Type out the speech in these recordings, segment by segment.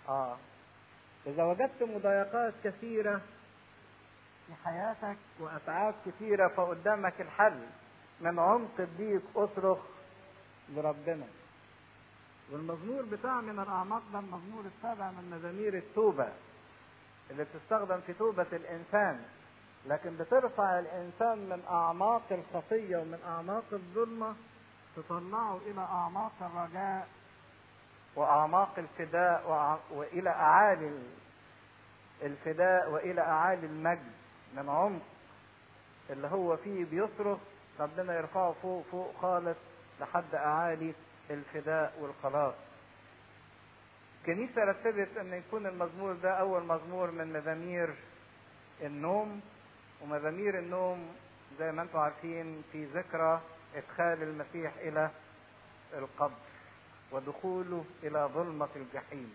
اه اذا وجدت مضايقات كثيره في حياتك واتعاب كثيره فقدامك الحل من عمق الضيق اصرخ لربنا والمزمور بتاع من الاعماق ده المزمور السابع من مزامير التوبه اللي بتستخدم في توبه الانسان لكن بترفع الانسان من اعماق الخطيه ومن اعماق الظلمه تطلعه الى اعماق الرجاء واعماق الفداء وع- والى اعالي الفداء والى اعالي المجد من عمق اللي هو فيه بيصرخ ربنا يرفعه فوق فوق خالص لحد اعالي الفداء والخلاص الكنيسة رتبت ان يكون المزمور ده اول مزمور من مزامير النوم ومزامير النوم زي ما انتم عارفين في ذكرى ادخال المسيح الى القبر ودخوله الى ظلمة الجحيم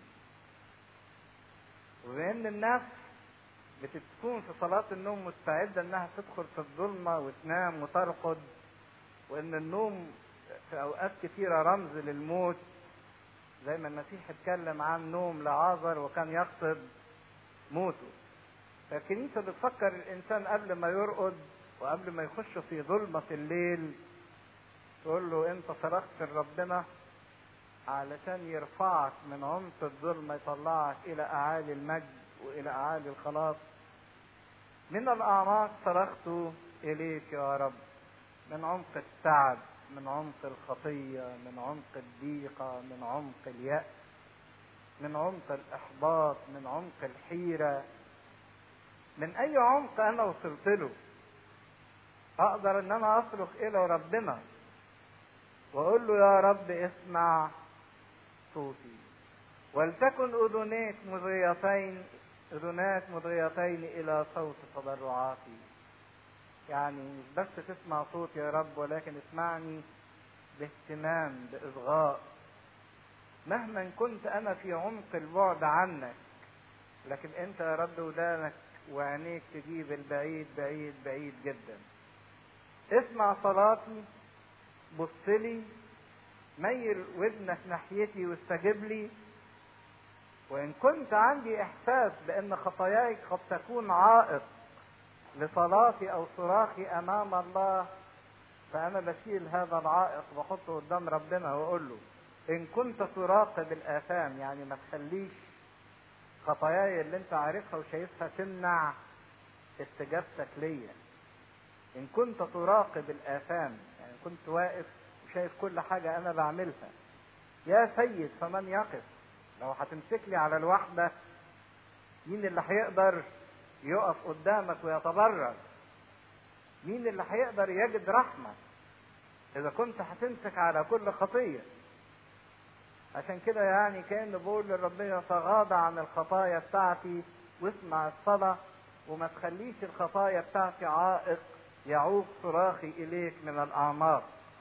وبان الناس بتكون في صلاة النوم مستعدة انها تدخل في الظلمة وتنام وترقد وان النوم في اوقات كثيرة رمز للموت زي ما المسيح اتكلم عن نوم لعازر وكان يقصد موته فالكنيسة بتفكر الإنسان قبل ما يرقد وقبل ما يخش في ظلمة الليل تقول له أنت صرخت لربنا علشان يرفعك من عمق الظلمة يطلعك إلى أعالي المجد وإلى أعالي الخلاص من الأعماق صرخت إليك يا رب من عمق التعب من عمق الخطية من عمق الضيقة من عمق اليأس من عمق الإحباط من عمق الحيرة من أي عمق أنا وصلت له أقدر إن أنا أصرخ إلى ربنا وأقول له يا رب اسمع صوتي ولتكن أذنيك مضيتين أذناك مضيتين إلى صوت تضرعاتي يعني مش بس تسمع صوتي يا رب ولكن اسمعني باهتمام بإصغاء مهما كنت أنا في عمق البعد عنك لكن أنت يا رب ودانك وعينيك تجيب البعيد بعيد بعيد جدا اسمع صلاتي بص لي ميل ودنك ناحيتي واستجب لي وإن كنت عندي إحساس بأن خطاياي قد تكون عائق لصلاتي أو صراخي أمام الله فأنا بشيل هذا العائق وأحطه قدام ربنا وأقول له إن كنت تراقب الآثام يعني ما تخليش خطاياي اللي أنت عارفها وشايفها تمنع استجابتك ليا إن كنت تراقب الآثام يعني كنت واقف وشايف كل حاجة أنا بعملها يا سيد فمن يقف لو هتمسك لي على الوحدة مين اللي هيقدر يقف قدامك ويتبرر مين اللي هيقدر يجد رحمة إذا كنت هتمسك على كل خطية عشان كده يعني كان بقول لربنا تغاضى عن الخطايا بتاعتي واسمع الصلاة وما تخليش الخطايا بتاعتي عائق يعوق صراخي إليك من الأعماق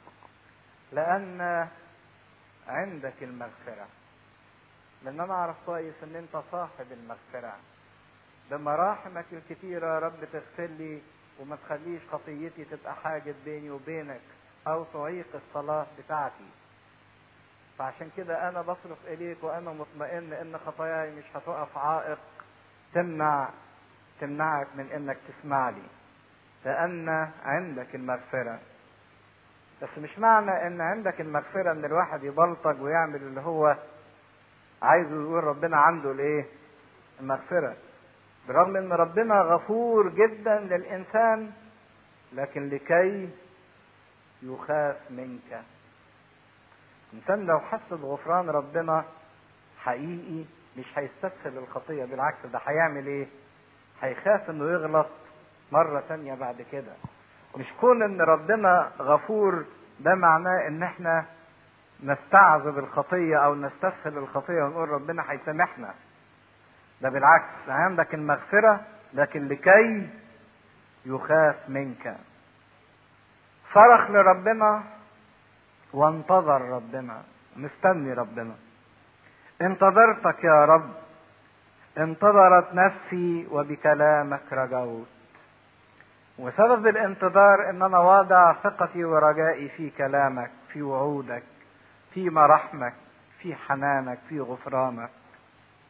لأن عندك المغفرة لأن أنا أعرف كويس إن أنت صاحب المغفرة بمراحمك الكتيرة يا رب تغفر لي وما تخليش خطيتي تبقى حاجز بيني وبينك أو تعيق الصلاة بتاعتي فعشان كده أنا بصرخ إليك وأنا مطمئن إن خطاياي مش هتقف عائق تمنع تمنعك من إنك تسمع لي لأن عندك المغفرة بس مش معنى إن عندك المغفرة إن الواحد يبلطج ويعمل اللي هو عايزه يقول ربنا عنده الإيه؟ المغفرة برغم ان ربنا غفور جدا للانسان لكن لكي يخاف منك الانسان لو حس بغفران ربنا حقيقي مش هيستسهل الخطيه بالعكس ده هيعمل ايه هيخاف انه يغلط مره تانية بعد كده مش كون ان ربنا غفور ده معناه ان احنا نستعذب الخطيه او نستسهل الخطيه ونقول ربنا هيسامحنا ده بالعكس عندك المغفرة لكن لكي يخاف منك صرخ لربنا وانتظر ربنا مستني ربنا انتظرتك يا رب انتظرت نفسي وبكلامك رجوت وسبب الانتظار ان انا واضع ثقتي ورجائي في كلامك في وعودك في مراحمك في حنانك في غفرانك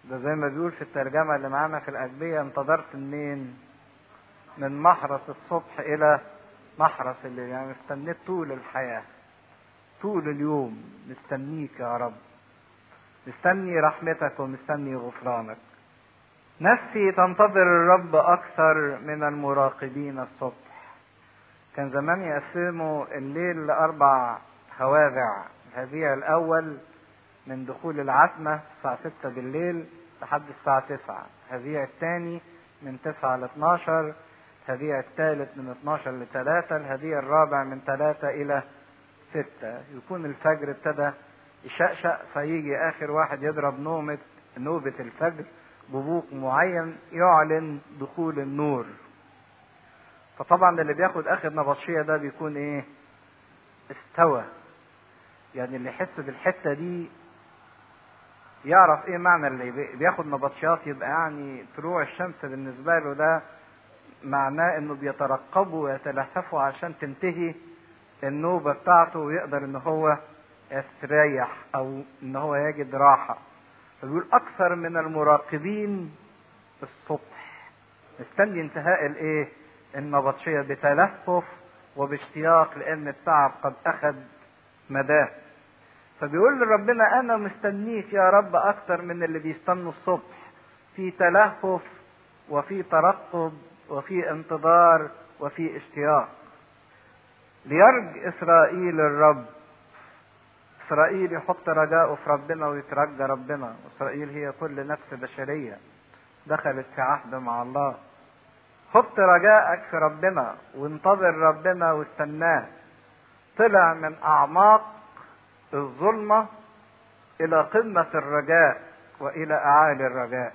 ده زي ما بيقول في الترجمة اللي معانا في الأجبية انتظرت منين من محرس الصبح إلى محرس الليل يعني استنيت طول الحياة طول اليوم مستنيك يا رب مستني رحمتك ومستني غفرانك نفسي تنتظر الرب أكثر من المراقبين الصبح كان زمان يقسموا الليل لأربع هواذع الهذيع الأول من دخول العتمة الساعة ستة بالليل لحد الساعة تسعة الهذيع الثاني من تسعة ل 12 الهذيع الثالث من 12 ل 3 الهذيع الرابع من 3 إلى 6 يكون الفجر ابتدى يشقشق فيجي آخر واحد يضرب نومة نوبة الفجر ببوق معين يعلن دخول النور فطبعا اللي بياخد اخر نبطشيه ده بيكون ايه استوى يعني اللي يحس بالحته دي يعرف ايه معنى اللي بياخد نبطشيات يبقى يعني طلوع الشمس بالنسبه له ده معناه انه بيترقبوا ويتلهفوا عشان تنتهي النوبه بتاعته ويقدر ان هو يستريح او ان هو يجد راحه فبيقول اكثر من المراقبين الصبح مستني انتهاء الايه النبطشيه بتلهف وباشتياق لان التعب قد اخذ مداه فبيقول لربنا انا مستنيك يا رب اكثر من اللي بيستنوا الصبح في تلهف وفي ترقب وفي انتظار وفي اشتياق ليرج اسرائيل الرب اسرائيل يحط رجاءه في ربنا ويترجى ربنا اسرائيل هي كل نفس بشريه دخلت في عهد مع الله حط رجائك في ربنا وانتظر ربنا واستناه طلع من اعماق الظلمه الى قمه الرجاء والى اعالي الرجاء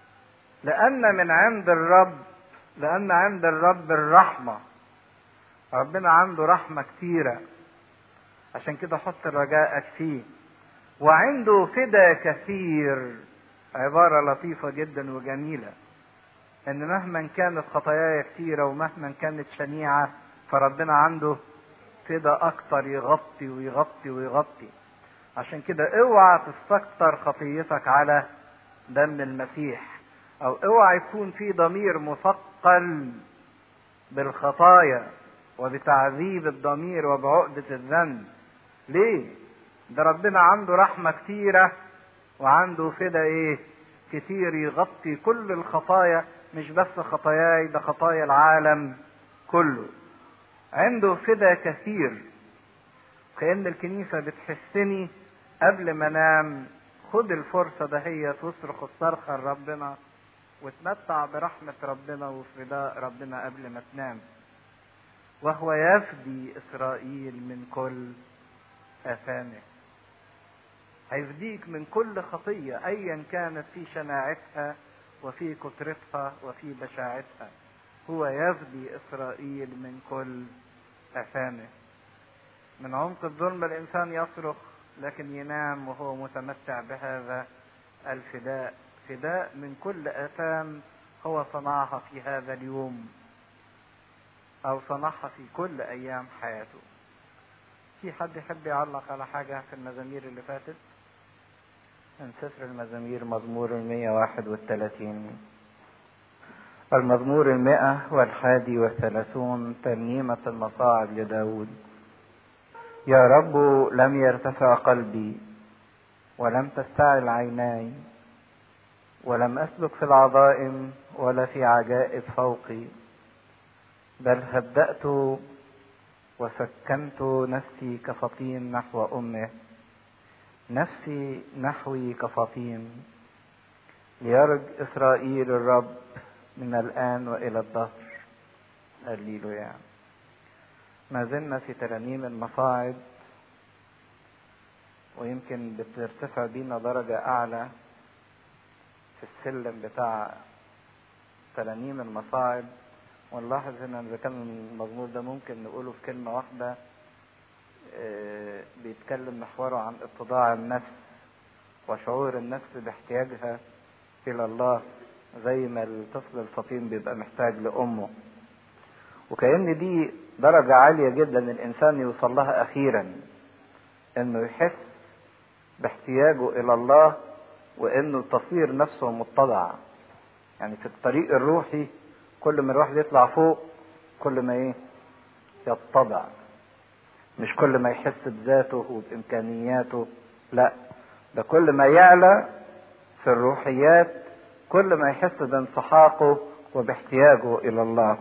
لان من عند الرب لان عند الرب الرحمه ربنا عنده رحمه كتيره عشان كده حط رجائك فيه وعنده فدا كثير عبارة لطيفة جدا وجميلة ان مهما كانت خطاياي كثيرة ومهما كانت شنيعة فربنا عنده فدا اكتر يغطي ويغطي ويغطي عشان كده اوعى تستكتر خطيتك على دم المسيح او اوعى يكون في ضمير مثقل بالخطايا وبتعذيب الضمير وبعقدة الذنب ليه ده ربنا عنده رحمة كتيرة وعنده فدا ايه كتير يغطي كل الخطايا مش بس خطاياي ده خطايا العالم كله عنده فدا كثير كأن الكنيسة بتحسني قبل ما انام خد الفرصة دهيت واصرخ الصرخة لربنا وتمتع برحمة ربنا وفداء ربنا قبل ما تنام وهو يفدي إسرائيل من كل آثامه هيفديك من كل خطية أيا كانت في شناعتها وفي كثرتها وفي بشاعتها هو يفدي إسرائيل من كل آثامه من عمق الظلم الإنسان يصرخ لكن ينام وهو متمتع بهذا الفداء فداء من كل آثام هو صنعها في هذا اليوم أو صنعها في كل أيام حياته في حد يحب يعلق على حاجة في المزامير اللي فاتت من سفر المزامير مزمور المية واحد والثلاثين المزمور المئة والحادي والثلاثون ترنيمة المصاعد لداود يا رب لم يرتفع قلبي ولم تستعل عيناي ولم أسلك في العظائم ولا في عجائب فوقي بل هدأت وسكنت نفسي كفطيم نحو أمه نفسي نحوي كفطيم ليرج إسرائيل الرب من الآن وإلى الدهر هللويا ما زلنا في ترانيم المصاعد ويمكن بترتفع بينا درجة أعلى في السلم بتاع ترانيم المصاعد ونلاحظ هنا إذا كان المزمور ده ممكن نقوله في كلمة واحدة بيتكلم محوره عن اتضاع النفس وشعور النفس باحتياجها إلى الله زي ما الطفل الفطيم بيبقى محتاج لأمه وكأن دي درجة عالية جدا الإنسان يوصل لها أخيرا إنه يحس باحتياجه إلى الله وانه تصير نفسه متضع يعني في الطريق الروحي كل ما الواحد يطلع فوق كل ما ايه يتضع مش كل ما يحس بذاته وبامكانياته لا ده كل ما يعلى في الروحيات كل ما يحس بانسحاقه وباحتياجه الى الله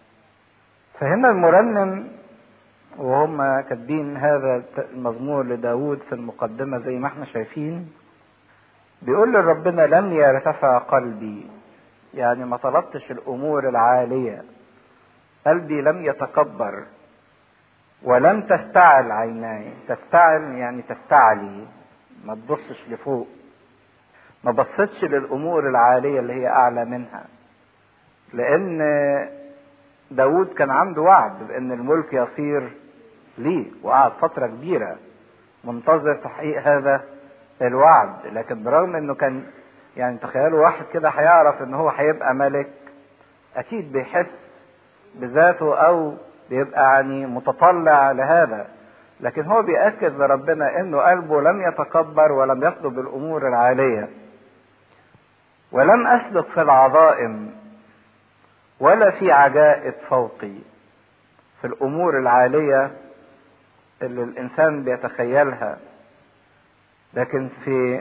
فهنا المرنم وهم كاتبين هذا المزمور لداود في المقدمة زي ما احنا شايفين بيقول لربنا لم يرتفع قلبي يعني ما طلبتش الأمور العالية قلبي لم يتكبر ولم تستعل عيناي تستعل يعني تستعلي ما تبصش لفوق ما بصتش للأمور العالية اللي هي أعلى منها لأن داود كان عنده وعد بأن الملك يصير ليه وقعد فترة كبيرة منتظر تحقيق هذا الوعد لكن برغم انه كان يعني تخيلوا واحد كده هيعرف ان هو هيبقى ملك اكيد بيحس بذاته او بيبقى يعني متطلع لهذا لكن هو بيأكد لربنا انه قلبه لم يتكبر ولم يطلب الامور العالية ولم اسلك في العظائم ولا في عجائب فوقي في الامور العاليه اللي الانسان بيتخيلها لكن في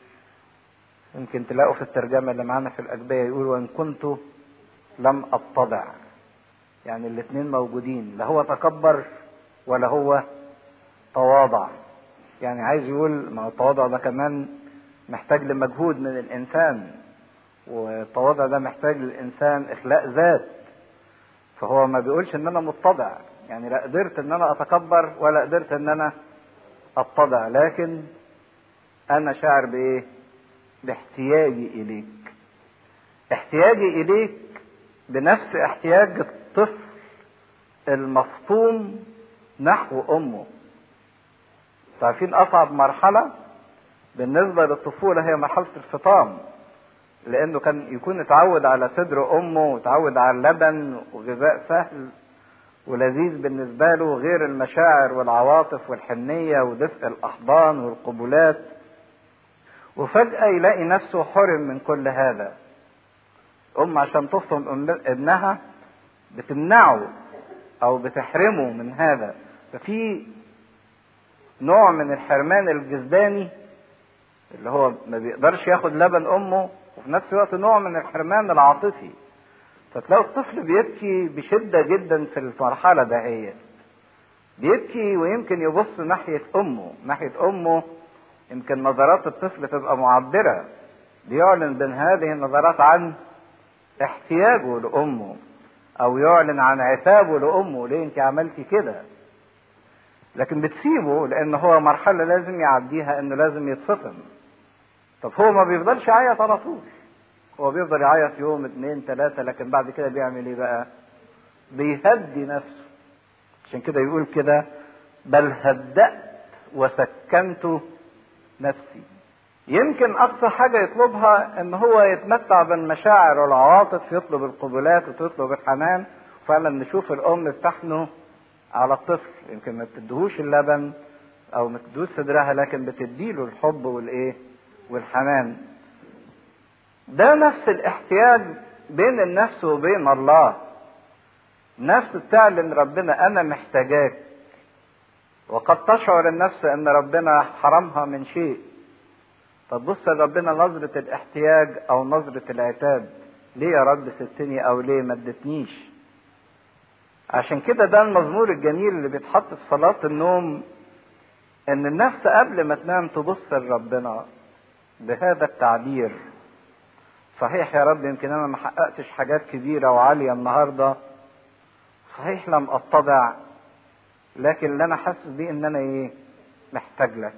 يمكن تلاقوا في الترجمة اللي معانا في الأجبية يقول وإن كنت لم أتضع يعني الاثنين موجودين لا هو تكبر ولا هو تواضع يعني عايز يقول ما التواضع ده كمان محتاج لمجهود من الإنسان والتواضع ده محتاج للإنسان إخلاء ذات فهو ما بيقولش إن أنا متضع يعني لا قدرت إن أنا أتكبر ولا قدرت إن أنا أتضع لكن أنا شاعر بإيه؟ باحتياجي إليك. احتياجي إليك بنفس احتياج الطفل المفطوم نحو أمه. عارفين أصعب مرحلة بالنسبة للطفولة هي مرحلة الفطام. لأنه كان يكون اتعود على صدر أمه وتعود على اللبن وغذاء سهل ولذيذ بالنسبة له غير المشاعر والعواطف والحنية ودفء الأحضان والقبلات وفجأة يلاقي نفسه حرم من كل هذا أم عشان تفطم ابنها بتمنعه أو بتحرمه من هذا ففي نوع من الحرمان الجسداني اللي هو ما بيقدرش ياخد لبن أمه وفي نفس الوقت نوع من الحرمان العاطفي فتلاقوا الطفل بيبكي بشدة جدا في المرحلة دهيت بيبكي ويمكن يبص ناحية أمه ناحية أمه يمكن نظرات الطفل تبقى معبرة بيعلن بين هذه النظرات عن احتياجه لأمه أو يعلن عن عتابه لأمه ليه أنت عملتي كده لكن بتسيبه لأن هو مرحلة لازم يعديها إنه لازم يتفطم طب هو ما بيفضلش يعيط على طول هو بيفضل يعيط يوم اتنين تلاتة لكن بعد كده بيعمل ايه بقى بيهدي نفسه عشان كده يقول كده بل هدأت وسكنت نفسي يمكن اقصى حاجة يطلبها ان هو يتمتع بالمشاعر والعواطف يطلب القبلات وتطلب الحنان فعلا نشوف الام بتحنه على الطفل يمكن ما بتدهوش اللبن او ما بتدوش صدرها لكن بتديله الحب والايه والحنان ده نفس الاحتياج بين النفس وبين الله نفس بتعلن ربنا انا محتاجاك وقد تشعر النفس ان ربنا حرمها من شيء فتبص لربنا نظرة الاحتياج او نظرة العتاب ليه يا رب سبتني او ليه ما ادتنيش عشان كده ده المزمور الجميل اللي بيتحط في صلاة النوم ان النفس قبل ما تنام تبص لربنا بهذا التعبير صحيح يا رب يمكن انا ما حققتش حاجات كبيره وعاليه النهارده صحيح لم اتضع لكن اللي انا حاسس بيه ان انا ايه محتاج لك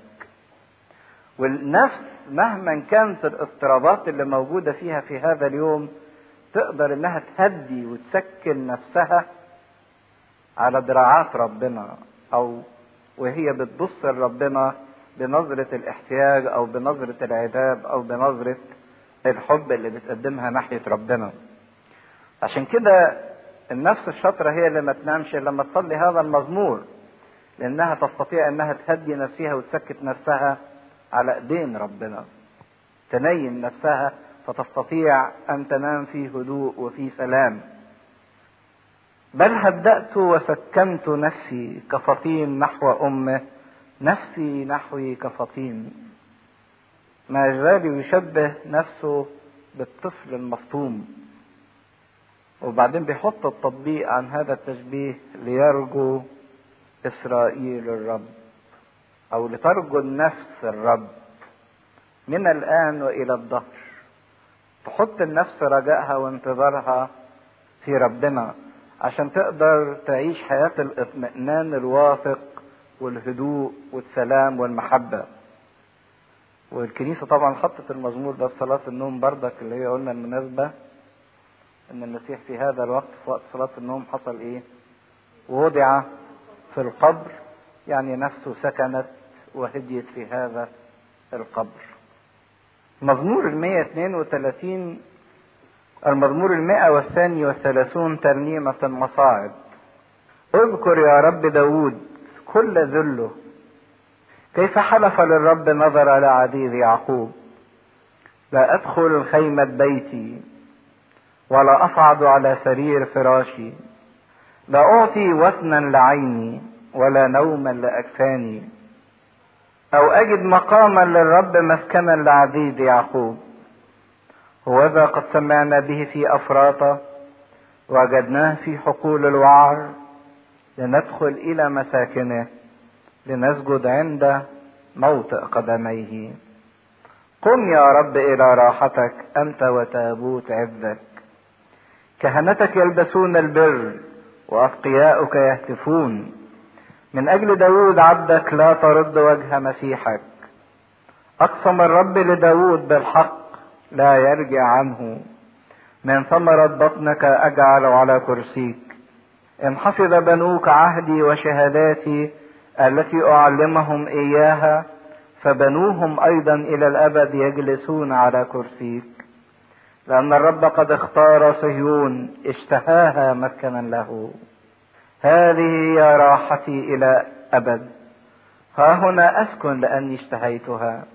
والنفس مهما كانت الاضطرابات اللي موجوده فيها في هذا اليوم تقدر انها تهدي وتسكن نفسها على دراعات ربنا او وهي بتبص لربنا بنظرة الاحتياج او بنظرة العتاب او بنظرة الحب اللي بتقدمها ناحية ربنا عشان كده النفس الشاطرة هي اللي ما تنامش لما تصلي هذا المزمور لانها تستطيع انها تهدي نفسها وتسكت نفسها على ايدين ربنا تنيم نفسها فتستطيع أن تنام في هدوء وفي سلام بل هدأت وسكنت نفسي كفطيم نحو أمه نفسي نحوي كفطيم ما يزال يشبه نفسه بالطفل المفطوم وبعدين بيحط التطبيق عن هذا التشبيه ليرجو إسرائيل الرب أو لترجو النفس الرب من الآن وإلى الظهر تحط النفس رجائها وانتظارها في ربنا عشان تقدر تعيش حياة الاطمئنان الواثق والهدوء والسلام والمحبة والكنيسة طبعا حطت المزمور ده في صلاة النوم بردك اللي هي قلنا المناسبة ان المسيح في هذا الوقت في وقت صلاة النوم حصل ايه ووضع في القبر يعني نفسه سكنت وهديت في هذا القبر مزمور المية اتنين وتلاتين المزمور المائة والثاني والثلاثون ترنيمة المصاعد اذكر يا رب داود كل ذله كيف حلف للرب نظر لعديد يعقوب لا أدخل خيمة بيتي ولا أصعد على سرير فراشي لا أعطي وثنا لعيني ولا نوما لأكفاني أو أجد مقاما للرب مسكنا لعديد يعقوب هوذا قد سمعنا به في أفراطة وجدناه في حقول الوعر لندخل إلى مساكنه لنسجد عند موطئ قدميه قم يا رب إلى راحتك أنت وتابوت عزك كهنتك يلبسون البر وأتقياؤك يهتفون من أجل داود عبدك لا ترد وجه مسيحك أقسم الرب لداود بالحق لا يرجع عنه من ثمرة بطنك أجعل على كرسيك إن حفظ بنوك عهدي وشهاداتي التي أعلمهم إياها فبنوهم أيضا إلى الأبد يجلسون على كرسيك لأن الرب قد اختار صهيون اشتهاها مسكنا له هذه هي راحتي إلى أبد ها هنا أسكن لأني اشتهيتها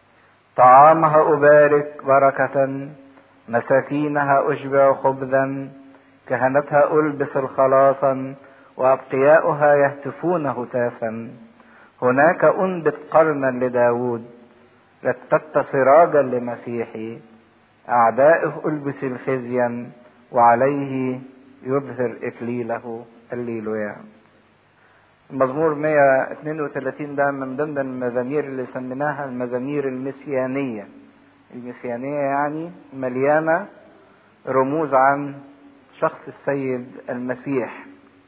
طعامها أبارك بركة مساكينها أشبع خبزا كهنتها ألبس الخلاصا وأبقياؤها يهتفون هتافا هناك أنبت قرنا لداود رتبت سراجا لمسيحي أعدائه ألبس الخزيا وعليه يظهر إكليله الليلويا المزمور 132 ده من ضمن المزامير اللي سميناها المزامير المسيانية المسيانية يعني مليانة رموز عن شخص السيد المسيح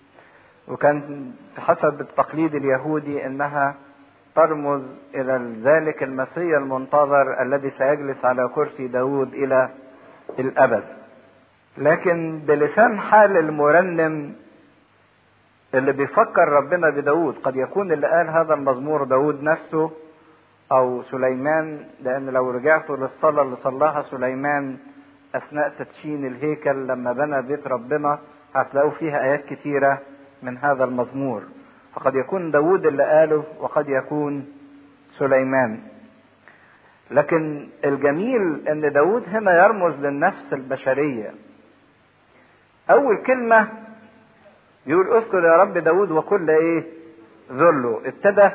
وكان حسب التقليد اليهودي انها ترمز الى ذلك المسيح المنتظر الذي سيجلس على كرسي داود الى الابد لكن بلسان حال المرنم اللي بيفكر ربنا بداود قد يكون اللي قال هذا المزمور داود نفسه او سليمان لان لو رجعتوا للصلاة اللي صلاها سليمان اثناء تدشين الهيكل لما بنى بيت ربنا هتلاقوا فيها ايات كتيرة من هذا المزمور فقد يكون داود اللي قاله وقد يكون سليمان لكن الجميل ان داود هنا يرمز للنفس البشرية اول كلمة يقول اذكر يا رب داود وكل ايه ذله ابتدى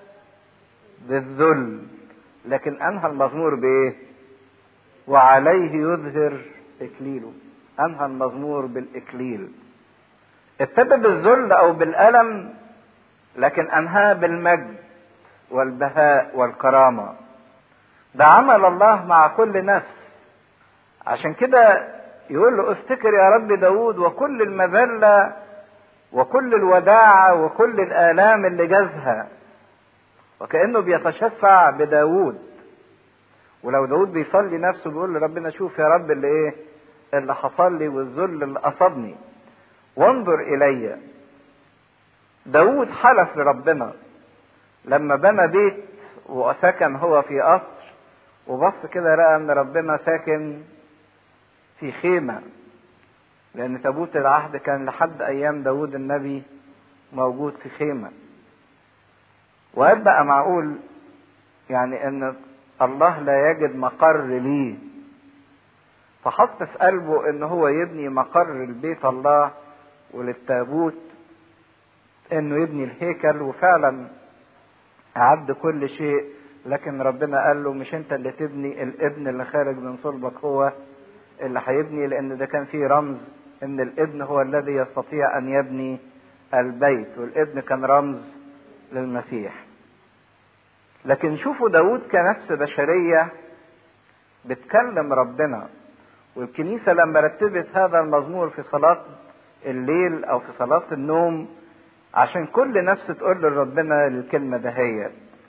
بالذل لكن انهى المزمور بايه وعليه يظهر اكليله انهى المزمور بالاكليل ابتدى بالذل او بالالم لكن انهاه بالمجد والبهاء والكرامه ده عمل الله مع كل نفس عشان كده يقول له افتكر يا رب داود وكل المذله وكل الوداعة وكل الآلام اللي جازها وكأنه بيتشفع بداود ولو داود بيصلي نفسه بيقول لربنا شوف يا رب اللي ايه اللي حصل لي والذل اللي أصابني وانظر إلي داود حلف لربنا لما بنى بيت وسكن هو في قصر وبص كده لقى ان ربنا ساكن في خيمه لأن تابوت العهد كان لحد أيام داود النبي موجود في خيمة وهل بقى معقول يعني أن الله لا يجد مقر ليه فحط في قلبه ان هو يبني مقر لبيت الله وللتابوت انه يبني الهيكل وفعلا اعد كل شيء لكن ربنا قال له مش انت اللي تبني الابن اللي خارج من صلبك هو اللي هيبني لان ده كان فيه رمز ان الابن هو الذي يستطيع ان يبني البيت والابن كان رمز للمسيح لكن شوفوا داود كنفس بشرية بتكلم ربنا والكنيسة لما رتبت هذا المزمور في صلاة الليل أو في صلاة النوم عشان كل نفس تقول لربنا الكلمة دهيت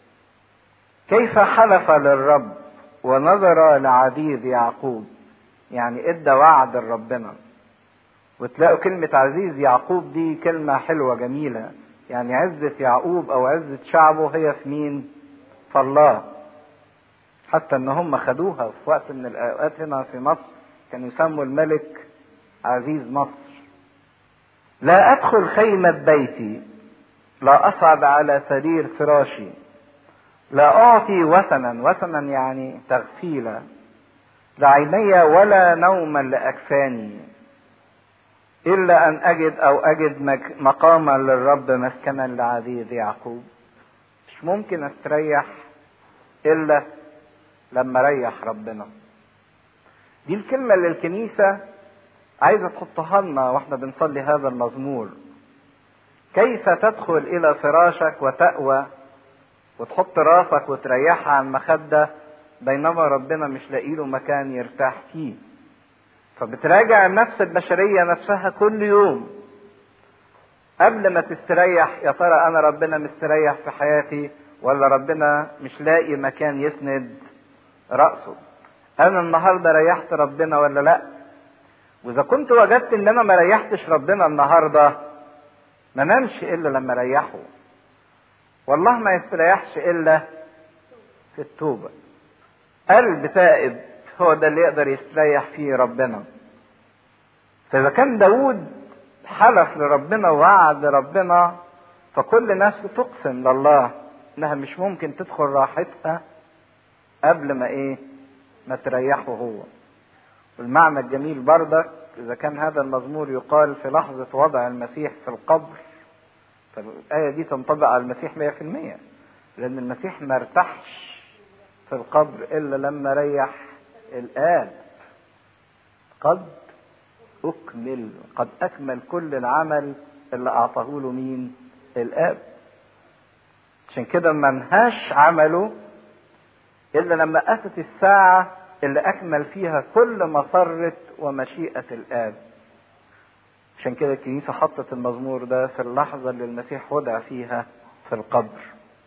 كيف حلف للرب ونظر لعبيد يعقوب يعني ادى وعد لربنا وتلاقوا كلمة عزيز يعقوب دي كلمة حلوة جميلة يعني عزة يعقوب أو عزة شعبه هي في مين؟ في الله حتى إن هم خدوها في وقت من الأوقات هنا في مصر كانوا يسموا الملك عزيز مصر لا أدخل خيمة بيتي لا أصعد على سرير فراشي لا أعطي وثنا وثنا يعني تغفيلا لعيني ولا نوما لأكفاني إلا أن أجد أو أجد مقاما للرب مسكنا لعبيد يعقوب مش ممكن أستريح إلا لما ريح ربنا دي الكلمة اللي الكنيسة عايزة تحطها لنا واحنا بنصلي هذا المزمور كيف تدخل إلى فراشك وتأوى وتحط راسك وتريحها على المخدة بينما ربنا مش لاقي له مكان يرتاح فيه فبتراجع النفس البشرية نفسها كل يوم قبل ما تستريح يا ترى أنا ربنا مستريح في حياتي ولا ربنا مش لاقي مكان يسند رأسه أنا النهاردة ريحت ربنا ولا لأ وإذا كنت وجدت إن أنا ما ريحتش ربنا النهاردة ما نمش إلا لما ريحه والله ما يستريحش إلا في التوبة قلب تائب هو ده اللي يقدر يستريح فيه ربنا فإذا كان داود حلف لربنا ووعد لربنا فكل نفس تقسم لله انها مش ممكن تدخل راحتها قبل ما ايه ما تريحه هو والمعنى الجميل بردك اذا كان هذا المزمور يقال في لحظة وضع المسيح في القبر فالآية دي تنطبق على المسيح 100% لأن المسيح ما ارتاحش في القبر إلا لما ريح الآب قد أكمل قد أكمل كل العمل اللي أعطاه له مين الآب عشان كده ما انهاش عمله إلا لما أتت الساعة اللي أكمل فيها كل مسرة ومشيئة الآب عشان كده الكنيسة حطت المزمور ده في اللحظة اللي المسيح وضع فيها في القبر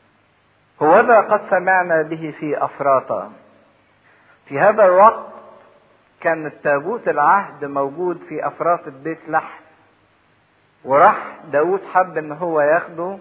هوذا قد سمعنا به في أفراطة في هذا الوقت كان التابوت العهد موجود في أفراط بيت لحم وراح داود حب ان هو ياخده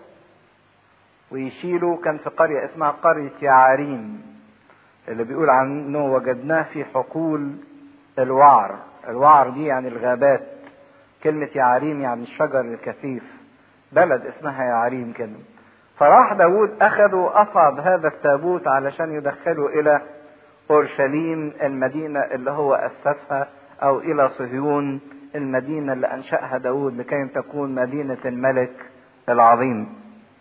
ويشيله كان في قرية اسمها قرية يعاريم اللي بيقول عنه وجدناه في حقول الوعر الوعر دي يعني الغابات كلمة يعاريم يعني الشجر الكثيف بلد اسمها يعاريم كده فراح داود أخده وأصعد هذا التابوت علشان يدخله إلى أورشليم المدينة اللي هو أسسها أو إلى صهيون المدينة اللي أنشأها داود لكي تكون مدينة الملك العظيم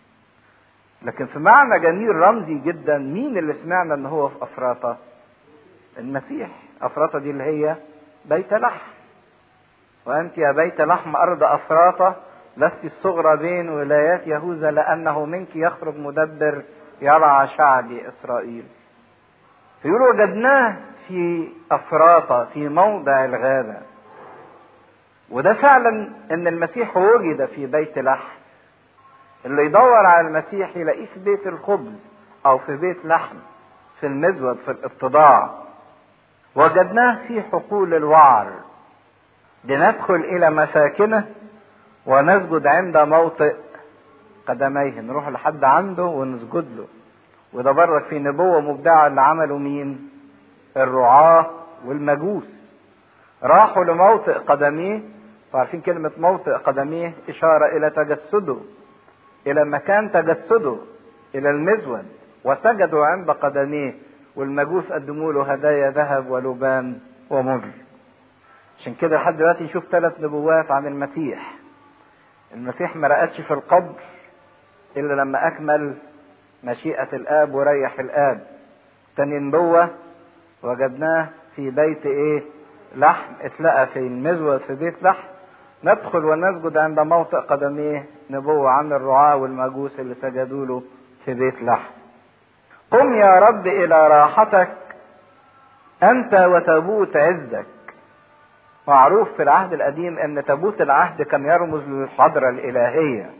لكن في معنى جميل رمزي جدا مين اللي سمعنا ان هو في افراطة المسيح افراطة دي اللي هي بيت لحم وانت يا بيت لحم ارض افراطة لست الصغرى بين ولايات يهوذا لانه منك يخرج مدبر يرعى شعبي اسرائيل فيقول وجدناه في افراطة في موضع الغابة وده فعلا ان المسيح وجد في بيت لحم اللي يدور على المسيح يلاقيه في بيت الخبز او في بيت لحم في المزود في الاتضاع وجدناه في حقول الوعر لندخل الى مساكنه ونسجد عند موطئ قدميه نروح لحد عنده ونسجد له وده برضك في نبوة مبدعة اللي عمله مين الرعاة والمجوس راحوا لموطئ قدميه عارفين كلمة موطئ قدميه إشارة إلى تجسده إلى مكان تجسده إلى المزود وسجدوا عند قدميه والمجوس قدموا له هدايا ذهب ولبان ومر عشان كده لحد دلوقتي نشوف ثلاث نبوات عن المسيح المسيح ما رقدش في القبر الا لما اكمل مشيئة الاب وريح الاب تاني نبوة وجدناه في بيت ايه لحم اتلقى في المزود في بيت لحم ندخل ونسجد عند موطئ قدميه نبوة عن الرعاة والمجوس اللي سجدوا له في بيت لحم قم يا رب إلى راحتك أنت وتابوت عزك معروف في العهد القديم أن تابوت العهد كان يرمز للحضرة الإلهية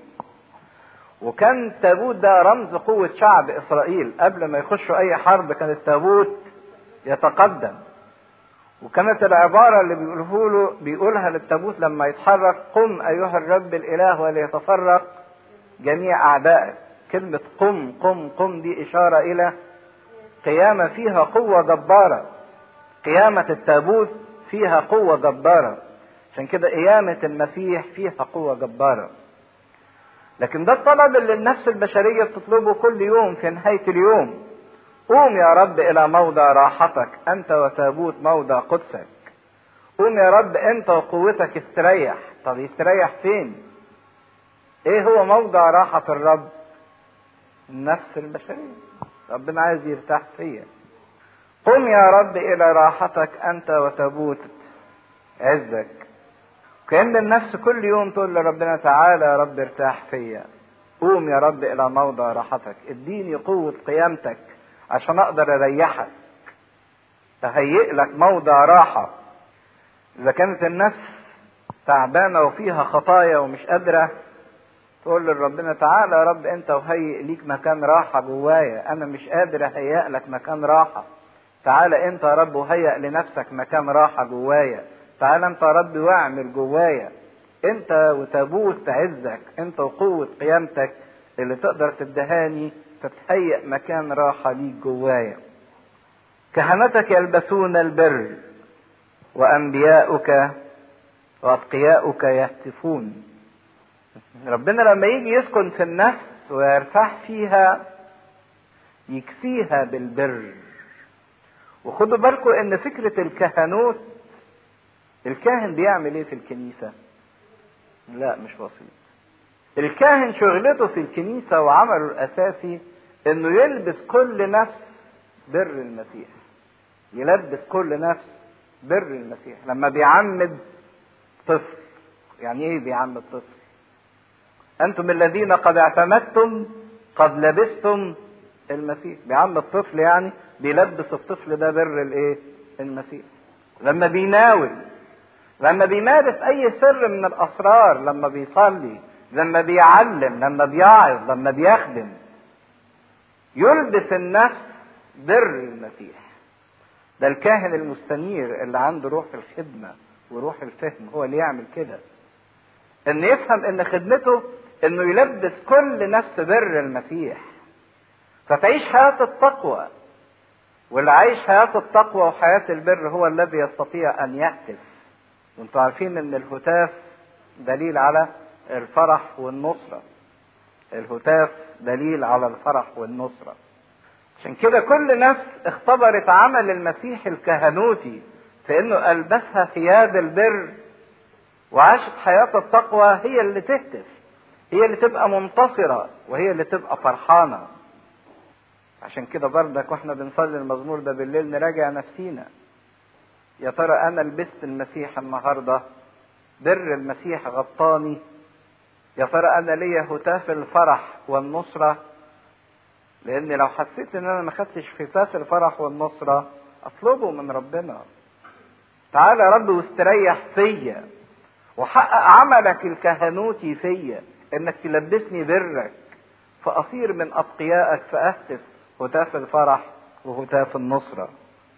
وكان تابوت ده رمز قوة شعب إسرائيل قبل ما يخشوا أي حرب كان التابوت يتقدم وكانت العبارة اللي بيقوله له بيقولها للتابوت لما يتحرك قم أيها الرب الإله وليتفرق جميع أعدائك كلمة قم قم قم دي إشارة إلى قيامة فيها قوة جبارة قيامة التابوت فيها قوة جبارة عشان كده قيامة المسيح فيها قوة جبارة لكن ده الطلب اللي النفس البشرية بتطلبه كل يوم في نهاية اليوم قوم يا رب إلى موضع راحتك أنت وتابوت موضع قدسك قوم يا رب أنت وقوتك استريح طب يستريح فين ايه هو موضع راحة الرب النفس البشرية ربنا عايز يرتاح فيا قم يا رب إلى راحتك أنت وتابوت عزك كأن النفس كل يوم تقول لربنا تعالى يا رب ارتاح فيا قوم يا رب إلى موضع راحتك اديني قوة قيامتك عشان أقدر أريحك تهيئ لك موضع راحة إذا كانت النفس تعبانة وفيها خطايا ومش قادرة تقول لربنا تعالى يا رب انت وهيئ ليك مكان راحة جوايا انا مش قادر اهيئ لك مكان راحة تعالى انت يا رب وهيئ لنفسك مكان راحة جوايا تعالى انت يا رب واعمل جوايا انت وتابوت عزك انت وقوة قيامتك اللي تقدر تدهاني تتهيئ مكان راحة ليك جوايا كهنتك يلبسون البر وانبياؤك واتقياؤك يهتفون ربنا لما يجي يسكن في النفس ويرتاح فيها يكفيها بالبر وخدوا بالكم ان فكرة الكهنوت الكاهن بيعمل ايه في الكنيسة لا مش بسيط الكاهن شغلته في الكنيسة وعمله الاساسي انه يلبس كل نفس بر المسيح يلبس كل نفس بر المسيح لما بيعمد طفل يعني ايه بيعمد طفل انتم الذين قد اعتمدتم قد لبستم المسيح بيعم الطفل يعني بيلبس الطفل ده بر الايه المسيح لما بيناول لما بيمارس اي سر من الاسرار لما بيصلي لما بيعلم لما بيعظ لما بيخدم يلبس النفس بر المسيح ده الكاهن المستنير اللي عنده روح الخدمة وروح الفهم هو اللي يعمل كده ان يفهم ان خدمته انه يلبس كل نفس بر المسيح فتعيش حياة التقوى واللي عايش حياة التقوى وحياة البر هو الذي يستطيع ان يهتف وانتوا عارفين ان الهتاف دليل على الفرح والنصرة الهتاف دليل على الفرح والنصرة عشان كده كل نفس اختبرت عمل المسيح الكهنوتي في انه البسها ثياب البر وعاشت حياة التقوى هي اللي تهتف هي اللي تبقى منتصرة وهي اللي تبقى فرحانة عشان كده بردك واحنا بنصلي المزمور ده بالليل نراجع نفسينا يا ترى انا لبست المسيح النهارده بر المسيح غطاني يا ترى انا ليا هتاف الفرح والنصرة لان لو حسيت ان انا ما خدتش هتاف الفرح والنصرة اطلبه من ربنا تعالى يا رب واستريح فيا وحقق عملك الكهنوتي فيا انك تلبسني برك فاصير من اتقيائك فاهتف هتاف الفرح وهتاف النصره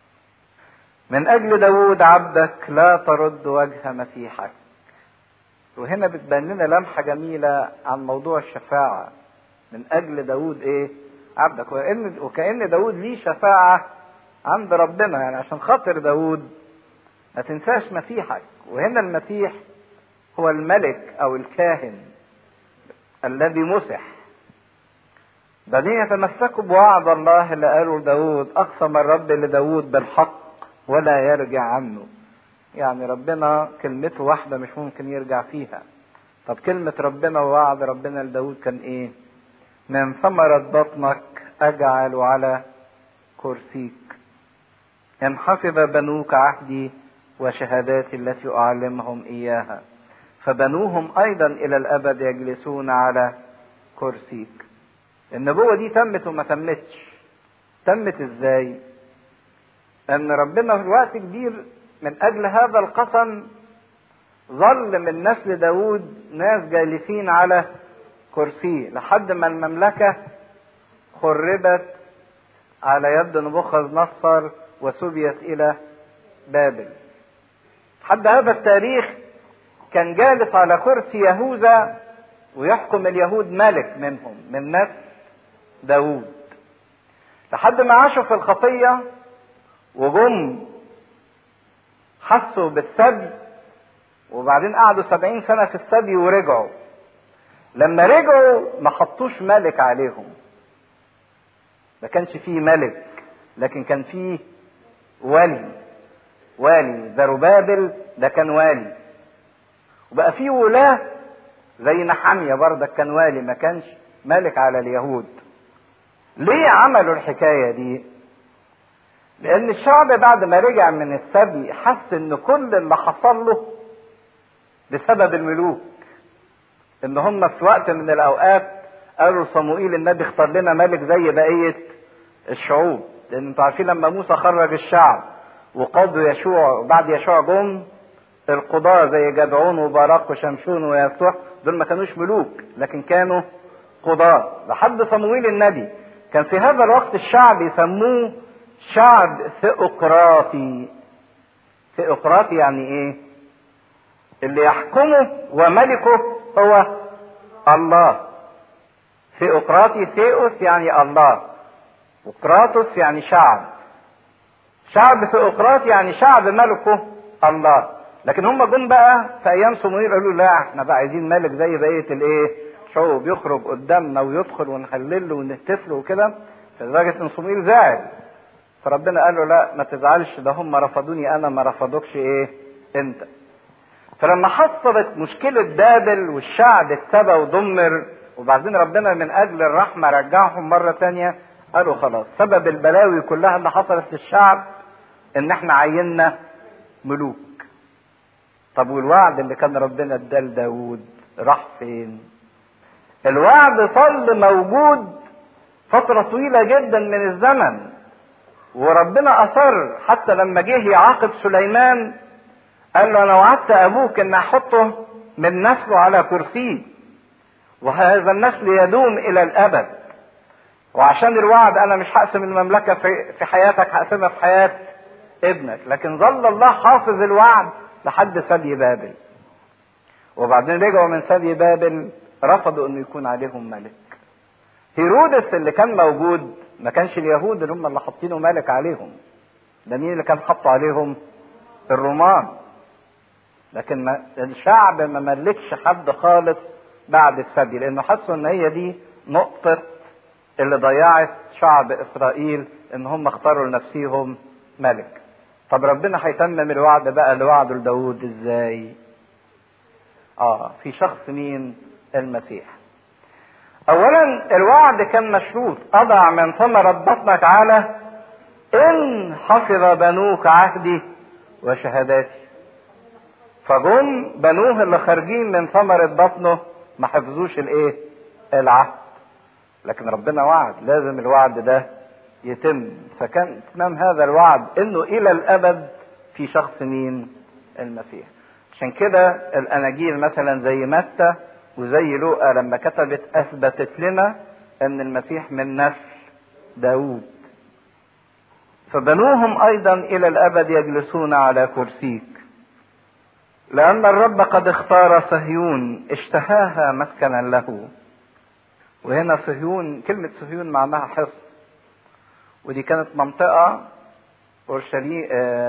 من اجل داود عبدك لا ترد وجه مسيحك وهنا بتبان لنا لمحة جميلة عن موضوع الشفاعة من أجل داود إيه؟ عبدك وإن وكأن داود ليه شفاعة عند ربنا يعني عشان خاطر داود ما تنساش مسيحك وهنا المسيح هو الملك أو الكاهن الذي مسح بعدين يتمسكوا بوعد الله اللي قاله لداود اقسم الرب لداود بالحق ولا يرجع عنه يعني ربنا كلمته واحده مش ممكن يرجع فيها طب كلمة ربنا ووعد ربنا لداود كان ايه من ثمرة بطنك اجعل على كرسيك ان حفظ بنوك عهدي وشهاداتي التي اعلمهم اياها فبنوهم ايضا الى الابد يجلسون على كرسيك النبوة دي تمت وما تمتش تمت ازاي ان ربنا في وقت كبير من اجل هذا القسم ظل من نسل داود ناس جالسين على كرسيه لحد ما المملكة خربت على يد نبوخذ نصر وسبيت الى بابل حد هذا التاريخ كان جالس على كرسي يهوذا ويحكم اليهود ملك منهم من نسل داود لحد ما عاشوا في الخطية وجم حسوا بالسبي وبعدين قعدوا سبعين سنة في السبي ورجعوا لما رجعوا ما حطوش ملك عليهم ما كانش فيه ملك لكن كان فيه ولي والي زروبابل ده كان والي وبقى فيه ولاة زي نحامية برضك كان والي ما كانش ملك على اليهود ليه عملوا الحكاية دي لان الشعب بعد ما رجع من السبي حس ان كل اللي حصل له بسبب الملوك ان هم في وقت من الاوقات قالوا صموئيل النبي اختار لنا ملك زي بقية الشعوب لان انتوا عارفين لما موسى خرج الشعب وقادوا يشوع وبعد يشوع جم القضاة زي جدعون وباراق وشمشون ويسوع دول ما كانوش ملوك لكن كانوا قضاة لحد صموئيل النبي كان في هذا الوقت الشعب يسموه شعب ثيوقراطي ثيوقراطي يعني ايه اللي يحكمه وملكه هو الله ثيوقراطي ثيوس يعني الله وقراطس يعني شعب شعب ثيوقراطي يعني شعب ملكه الله لكن هم جم بقى في ايام صموئيل قالوا لا احنا بقى عايزين ملك زي بقيه الايه شعوب يخرج قدامنا ويدخل ونهلل له ونهتف له وكده لدرجه ان صموئيل زعل فربنا قال له لا ما تزعلش ده هم رفضوني انا ما رفضوكش ايه انت فلما حصلت مشكلة بابل والشعب اتسبى ودمر وبعدين ربنا من اجل الرحمة رجعهم مرة تانية قالوا خلاص سبب البلاوي كلها اللي حصلت للشعب ان احنا عيننا ملوك طب والوعد اللي كان ربنا اداه لداود راح فين الوعد ظل موجود فترة طويلة جدا من الزمن وربنا اصر حتى لما جه يعاقب سليمان قال له انا وعدت ابوك ان احطه من نسله على كرسيه وهذا النسل يدوم الى الابد وعشان الوعد انا مش هقسم المملكه في في حياتك هقسمها في حياه ابنك لكن ظل الله حافظ الوعد لحد سبي بابل وبعدين رجعوا من سبي بابل رفضوا انه يكون عليهم ملك هيرودس اللي كان موجود ما كانش اليهود اللي هم اللي حاطينه ملك عليهم ده مين اللي كان حاطه عليهم الرومان لكن ما الشعب ما ملكش حد خالص بعد السبي لانه حسوا ان هي دي نقطة اللي ضيعت شعب اسرائيل ان هم اختاروا لنفسيهم ملك طب ربنا هيتمم الوعد بقى اللي وعده لداود ازاي اه في شخص مين المسيح اولا الوعد كان مشروط اضع من ثمرة بطنك على ان حفظ بنوك عهدي وشهاداتي فجم بنوه اللي خارجين من ثمرة بطنه ما حفظوش الايه العهد لكن ربنا وعد لازم الوعد ده يتم فكان اتمام هذا الوعد انه الى الابد في شخص مين المسيح عشان كده الاناجيل مثلا زي متى وزي لوقا لما كتبت اثبتت لنا ان المسيح من نسل داود فبنوهم ايضا الى الابد يجلسون على كرسيك لان الرب قد اختار صهيون اشتهاها مسكنا له وهنا صهيون كلمة صهيون معناها حصن ودي كانت منطقة أورشليم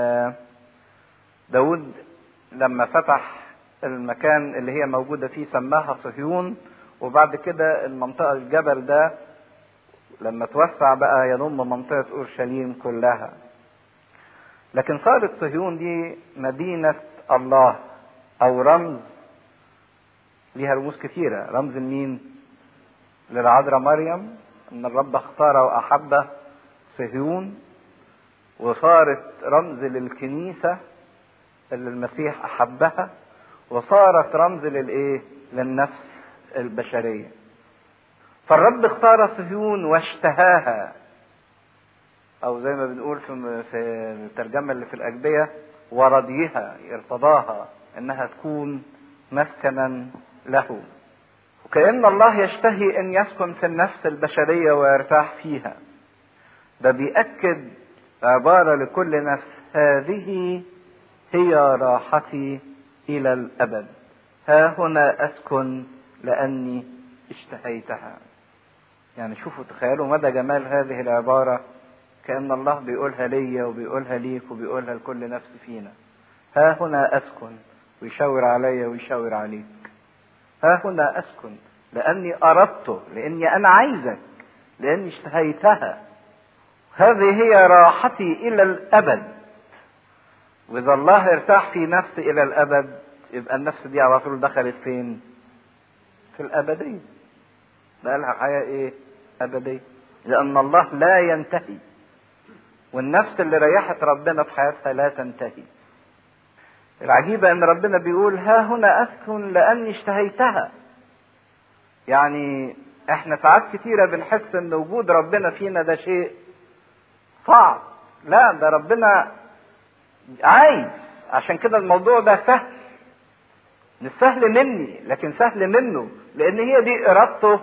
داود لما فتح المكان اللي هي موجودة فيه سماها صهيون وبعد كده المنطقة الجبل ده لما توسع بقى يضم منطقة أورشليم كلها لكن صارت صهيون دي مدينة الله أو رمز ليها رموز كثيرة رمز مين للعذراء مريم ان الرب اختار واحب صهيون وصارت رمز للكنيسة اللي المسيح احبها وصارت رمز للايه للنفس البشرية فالرب اختار صهيون واشتهاها او زي ما بنقول في في الترجمة اللي في الاجبية ورضيها ارتضاها انها تكون مسكنا له وكأن الله يشتهي أن يسكن في النفس البشرية ويرتاح فيها ده بيأكد عبارة لكل نفس هذه هي راحتي إلى الأبد ها هنا أسكن لأني اشتهيتها يعني شوفوا تخيلوا مدى جمال هذه العبارة كأن الله بيقولها ليا وبيقولها ليك وبيقولها لكل نفس فينا ها هنا أسكن ويشاور عليا ويشاور عليك ها هنا أسكن لأني أردته لأني أنا عايزك لأني اشتهيتها هذه هي راحتي إلى الأبد وإذا الله ارتاح في نفسي إلى الأبد يبقى النفس دي على طول دخلت فين؟ في الأبدية بقى لها حياة إيه؟ أبدية لأن الله لا ينتهي والنفس اللي ريحت ربنا في حياتها لا تنتهي العجيبة ان ربنا بيقول ها هنا اسكن لاني اشتهيتها يعني احنا ساعات كتيرة بنحس ان وجود ربنا فينا ده شيء صعب لا ده ربنا عايز عشان كده الموضوع ده سهل مش سهل مني لكن سهل منه لان هي دي ارادته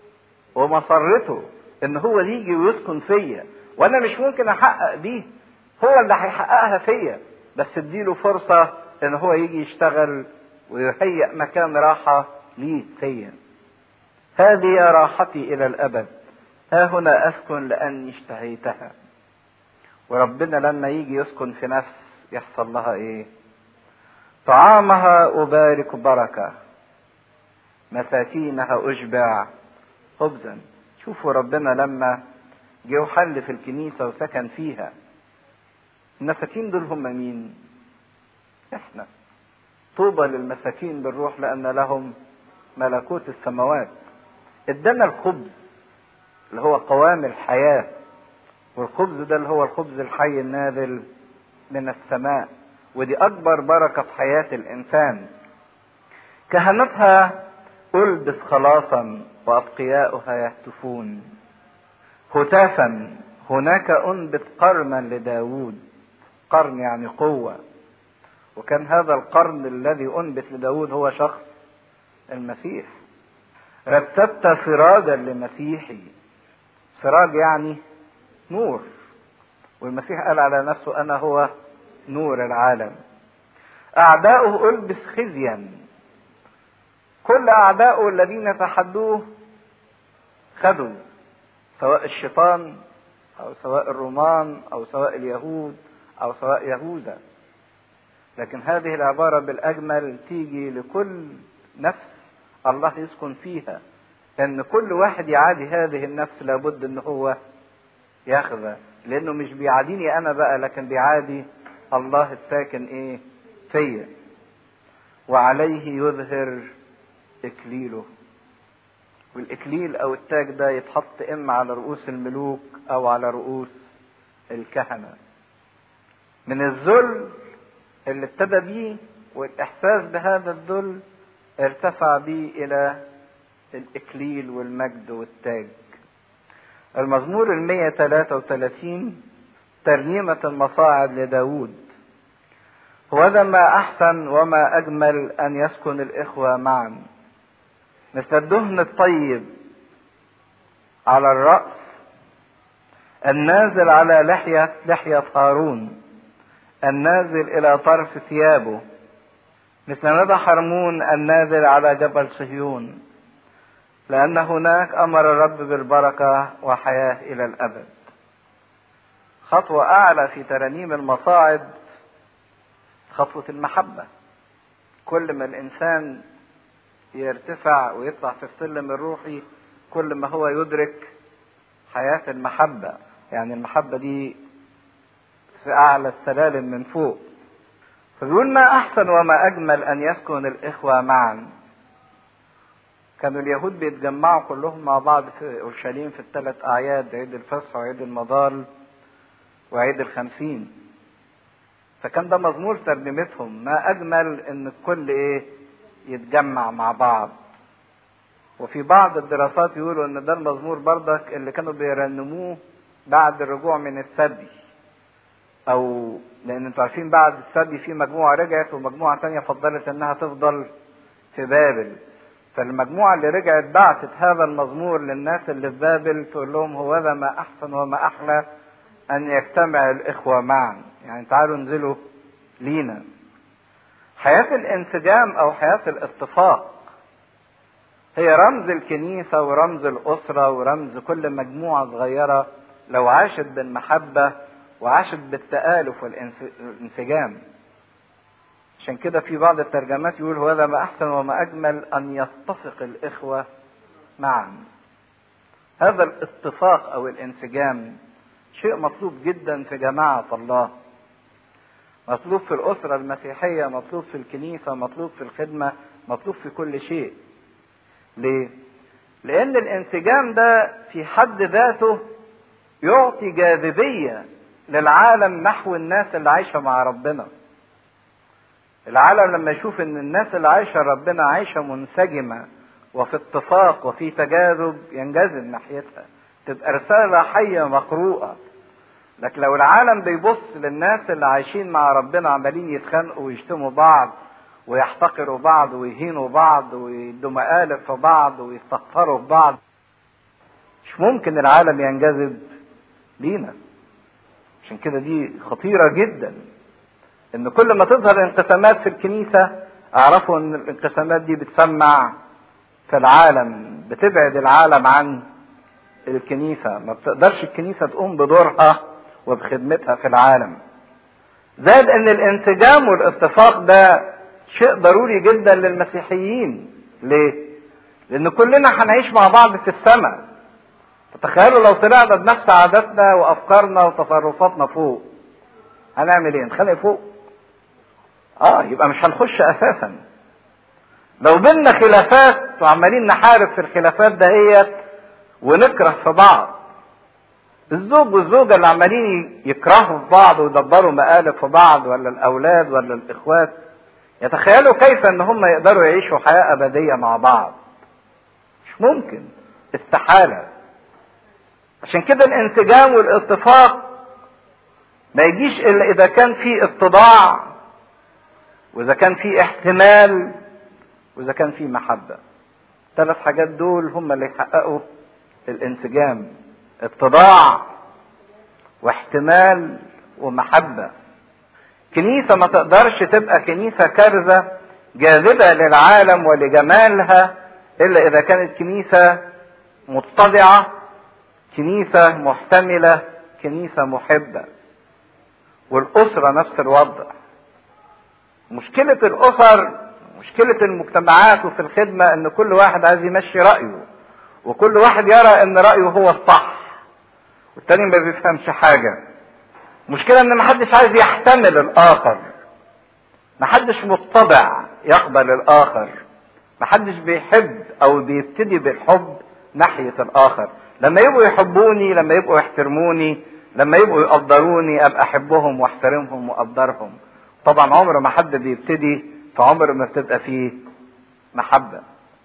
ومسرته ان هو يجي ويسكن فيا وانا مش ممكن احقق دي هو اللي هيحققها فيا بس اديله فرصة ان هو يجي يشتغل ويهيئ مكان راحة ليه فيا هذه راحتي الى الابد ها هنا اسكن لاني اشتهيتها وربنا لما يجي يسكن في نفس يحصل لها ايه طعامها ابارك بركة مساكينها اشبع خبزا شوفوا ربنا لما جه وحل في الكنيسة وسكن فيها المساكين دول هم مين احنا طوبى للمساكين بالروح لان لهم ملكوت السماوات ادانا الخبز اللي هو قوام الحياة والخبز ده اللي هو الخبز الحي النازل من السماء ودي اكبر بركة في حياة الانسان كهنتها البس خلاصا واتقياؤها يهتفون هتافا هناك انبت قرنا لداود قرن يعني قوة وكان هذا القرن الذي أنبت لداود هو شخص المسيح رتبت سراجا لمسيحي سراج يعني نور والمسيح قال على نفسه أنا هو نور العالم أعداؤه ألبس خزيا كل أعداؤه الذين تحدوه خدوا سواء الشيطان أو سواء الرومان أو سواء اليهود او سواء يهوذا لكن هذه العبارة بالاجمل تيجي لكل نفس الله يسكن فيها ان كل واحد يعادي هذه النفس لابد ان هو ياخذها لانه مش بيعاديني انا بقى لكن بيعادي الله الساكن ايه فيا وعليه يظهر اكليله والاكليل او التاج ده يتحط اما على رؤوس الملوك او على رؤوس الكهنه من الذل اللي ابتدى بيه والاحساس بهذا الذل ارتفع بيه الى الاكليل والمجد والتاج المزمور المية تلاتة وتلاتين ترنيمة المصاعد لداود وهذا ما أحسن وما أجمل أن يسكن الإخوة معا مثل الدهن الطيب على الرأس النازل على لحية لحية هارون النازل إلى طرف ثيابه مثل ندى حرمون النازل على جبل صهيون لأن هناك أمر الرب بالبركة وحياة إلى الأبد خطوة أعلى في ترانيم المصاعد خطوة المحبة كل ما الإنسان يرتفع ويطلع في السلم الروحي كل ما هو يدرك حياة المحبة يعني المحبة دي في أعلى السلالم من فوق فبيقول ما أحسن وما أجمل أن يسكن الإخوة معا كانوا اليهود بيتجمعوا كلهم مع بعض في أورشليم في الثلاث أعياد عيد الفصح وعيد المضال وعيد الخمسين فكان ده مزمور ترنيمتهم ما أجمل إن الكل إيه يتجمع مع بعض وفي بعض الدراسات يقولوا ان ده المزمور بردك اللي كانوا بيرنموه بعد الرجوع من السبي او لان انتوا عارفين بعد السبي في مجموعه رجعت ومجموعه تانية فضلت انها تفضل في بابل فالمجموعه اللي رجعت بعتت هذا المزمور للناس اللي في بابل تقول لهم هو ذا ما احسن وما احلى ان يجتمع الاخوه معا يعني تعالوا انزلوا لينا حياه الانسجام او حياه الاتفاق هي رمز الكنيسة ورمز الأسرة ورمز كل مجموعة صغيرة لو عاشت بالمحبة وعاشت بالتآلف والانسجام عشان كده في بعض الترجمات يقول هذا ما أحسن وما أجمل أن يتفق الإخوة معا هذا الاتفاق أو الانسجام شيء مطلوب جدا في جماعة الله مطلوب في الأسرة المسيحية مطلوب في الكنيسة مطلوب في الخدمة مطلوب في كل شيء ليه؟ لأن الانسجام ده في حد ذاته يعطي جاذبية للعالم نحو الناس اللي عايشة مع ربنا. العالم لما يشوف إن الناس اللي عايشة ربنا عايشة منسجمة وفي اتفاق وفي تجاذب ينجذب ناحيتها. تبقى رسالة حية مقروءة. لكن لو العالم بيبص للناس اللي عايشين مع ربنا عمالين يتخانقوا ويشتموا بعض ويحتقروا بعض ويهينوا بعض ويدوا مقالب في بعض ويستغفروا في بعض مش ممكن العالم ينجذب لينا عشان كده دي خطيرة جدا ان كل ما تظهر انقسامات في الكنيسة اعرفوا ان الانقسامات دي بتسمع في العالم بتبعد العالم عن الكنيسة ما بتقدرش الكنيسة تقوم بدورها وبخدمتها في العالم زائد ان الانسجام والاتفاق ده شيء ضروري جدا للمسيحيين ليه لان كلنا هنعيش مع بعض في السماء تخيلوا لو طلعنا بنفس عاداتنا وافكارنا وتصرفاتنا فوق هنعمل ايه نتخانق فوق اه يبقى مش هنخش اساسا لو بينا خلافات وعمالين نحارب في الخلافات دهيت ونكره في بعض الزوج والزوجه اللي عمالين يكرهوا في بعض ويدبروا مقالب في بعض ولا الاولاد ولا الاخوات يتخيلوا كيف ان هم يقدروا يعيشوا حياه ابديه مع بعض مش ممكن استحاله عشان كده الانسجام والاتفاق ما يجيش الا اذا كان في اتضاع واذا كان في احتمال واذا كان في محبه الثلاث حاجات دول هم اللي يحققوا الانسجام اتضاع واحتمال ومحبه كنيسه ما تقدرش تبقى كنيسه كارثه جاذبه للعالم ولجمالها الا اذا كانت كنيسه متضعه كنيسه محتمله كنيسه محبه والاسره نفس الوضع مشكله الاسر مشكله المجتمعات وفي الخدمه ان كل واحد عايز يمشي رايه وكل واحد يرى ان رايه هو الصح والتاني ما بيفهمش حاجه مشكلة ان محدش عايز يحتمل الاخر محدش متطبع يقبل الاخر محدش بيحب او بيبتدي بالحب ناحية الاخر لما يبقوا يحبوني لما يبقوا يحترموني لما يبقوا يقدروني ابقى احبهم واحترمهم واقدرهم طبعا عمر ما حد بيبتدي فعمر ما بتبقى فيه محبة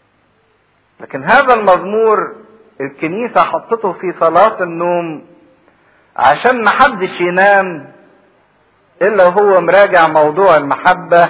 لكن هذا المزمور الكنيسة حطته في صلاة النوم عشان ما حدش ينام الا وهو مراجع موضوع المحبة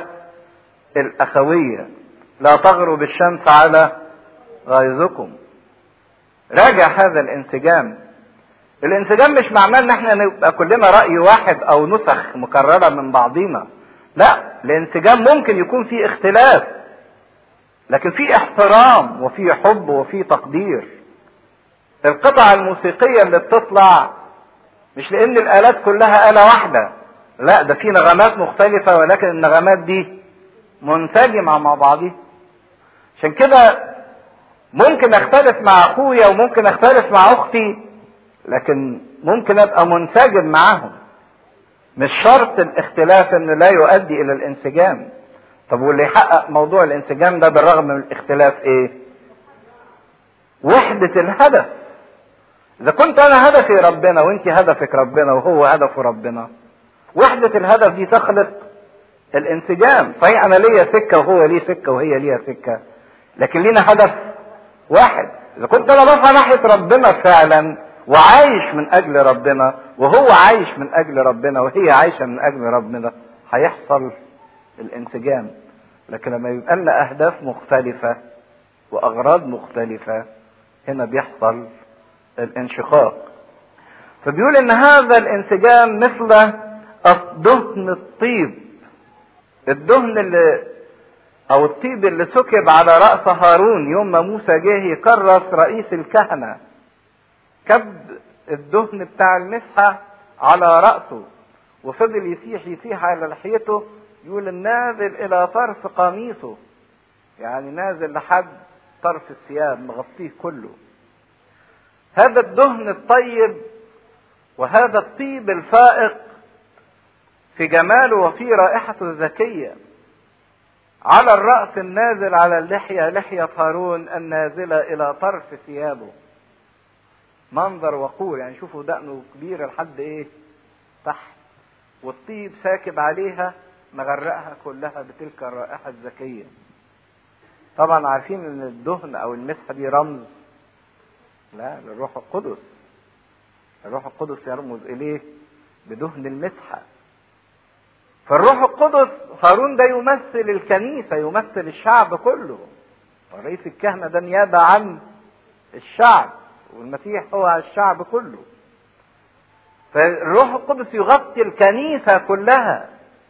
الاخوية لا تغرب الشمس على غيظكم راجع هذا الانسجام الانسجام مش معناه ان احنا نبقى كلنا رأي واحد او نسخ مكررة من بعضينا لا الانسجام ممكن يكون فيه اختلاف لكن في احترام وفي حب وفي تقدير القطع الموسيقية اللي بتطلع مش لان الالات كلها آلة واحدة لا ده في نغمات مختلفة ولكن النغمات دي منسجمة مع بعضها عشان كده ممكن اختلف مع اخويا وممكن اختلف مع اختي لكن ممكن ابقى منسجم معاهم مش شرط الاختلاف انه لا يؤدي الى الانسجام طب واللي يحقق موضوع الانسجام ده بالرغم من الاختلاف ايه وحدة الهدف اذا كنت انا هدفي ربنا وانت هدفك ربنا وهو هدفه ربنا وحدة الهدف دي تخلق الانسجام صحيح انا ليا سكة وهو ليه سكة وهي ليها سكة لكن لينا هدف واحد اذا كنت انا بسعى ناحية ربنا فعلا وعايش من اجل ربنا وهو عايش من اجل ربنا وهي عايشة من اجل ربنا هيحصل الانسجام لكن لما يبقى لنا اهداف مختلفة واغراض مختلفة هنا بيحصل الانشقاق فبيقول ان هذا الانسجام مثل دهن الطيب الدهن اللي او الطيب اللي سكب على رأس هارون يوم ما موسى جه يكرس رئيس الكهنة كب الدهن بتاع المسحة على رأسه وفضل يسيح يسيح على لحيته يقول النازل الى طرف قميصه يعني نازل لحد طرف الثياب مغطيه كله هذا الدهن الطيب وهذا الطيب الفائق في جماله وفي رائحته الذكية على الرأس النازل على اللحية لحية هارون النازلة إلى طرف ثيابه منظر وقور يعني شوفوا دقنه كبير لحد إيه تحت والطيب ساكب عليها مغرقها كلها بتلك الرائحة الذكية طبعا عارفين ان الدهن او المسحة دي رمز لا للروح القدس الروح القدس يرمز اليه بدهن المسحة فالروح القدس هارون ده يمثل الكنيسة يمثل الشعب كله ورئيس الكهنة ده نيابة عن الشعب والمسيح هو الشعب كله فالروح القدس يغطي الكنيسة كلها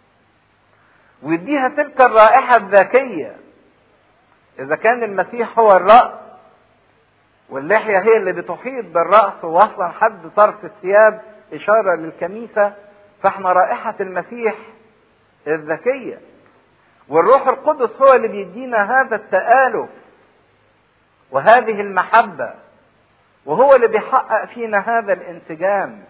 ويديها تلك الرائحة الذكية إذا كان المسيح هو الرأس واللحية هي اللي بتحيط بالرأس ووصلا حد طرف الثياب إشارة للكنيسة فاحنا رائحة المسيح الذكية والروح القدس هو اللي بيدينا هذا التآلف وهذه المحبة وهو اللي بيحقق فينا هذا الانسجام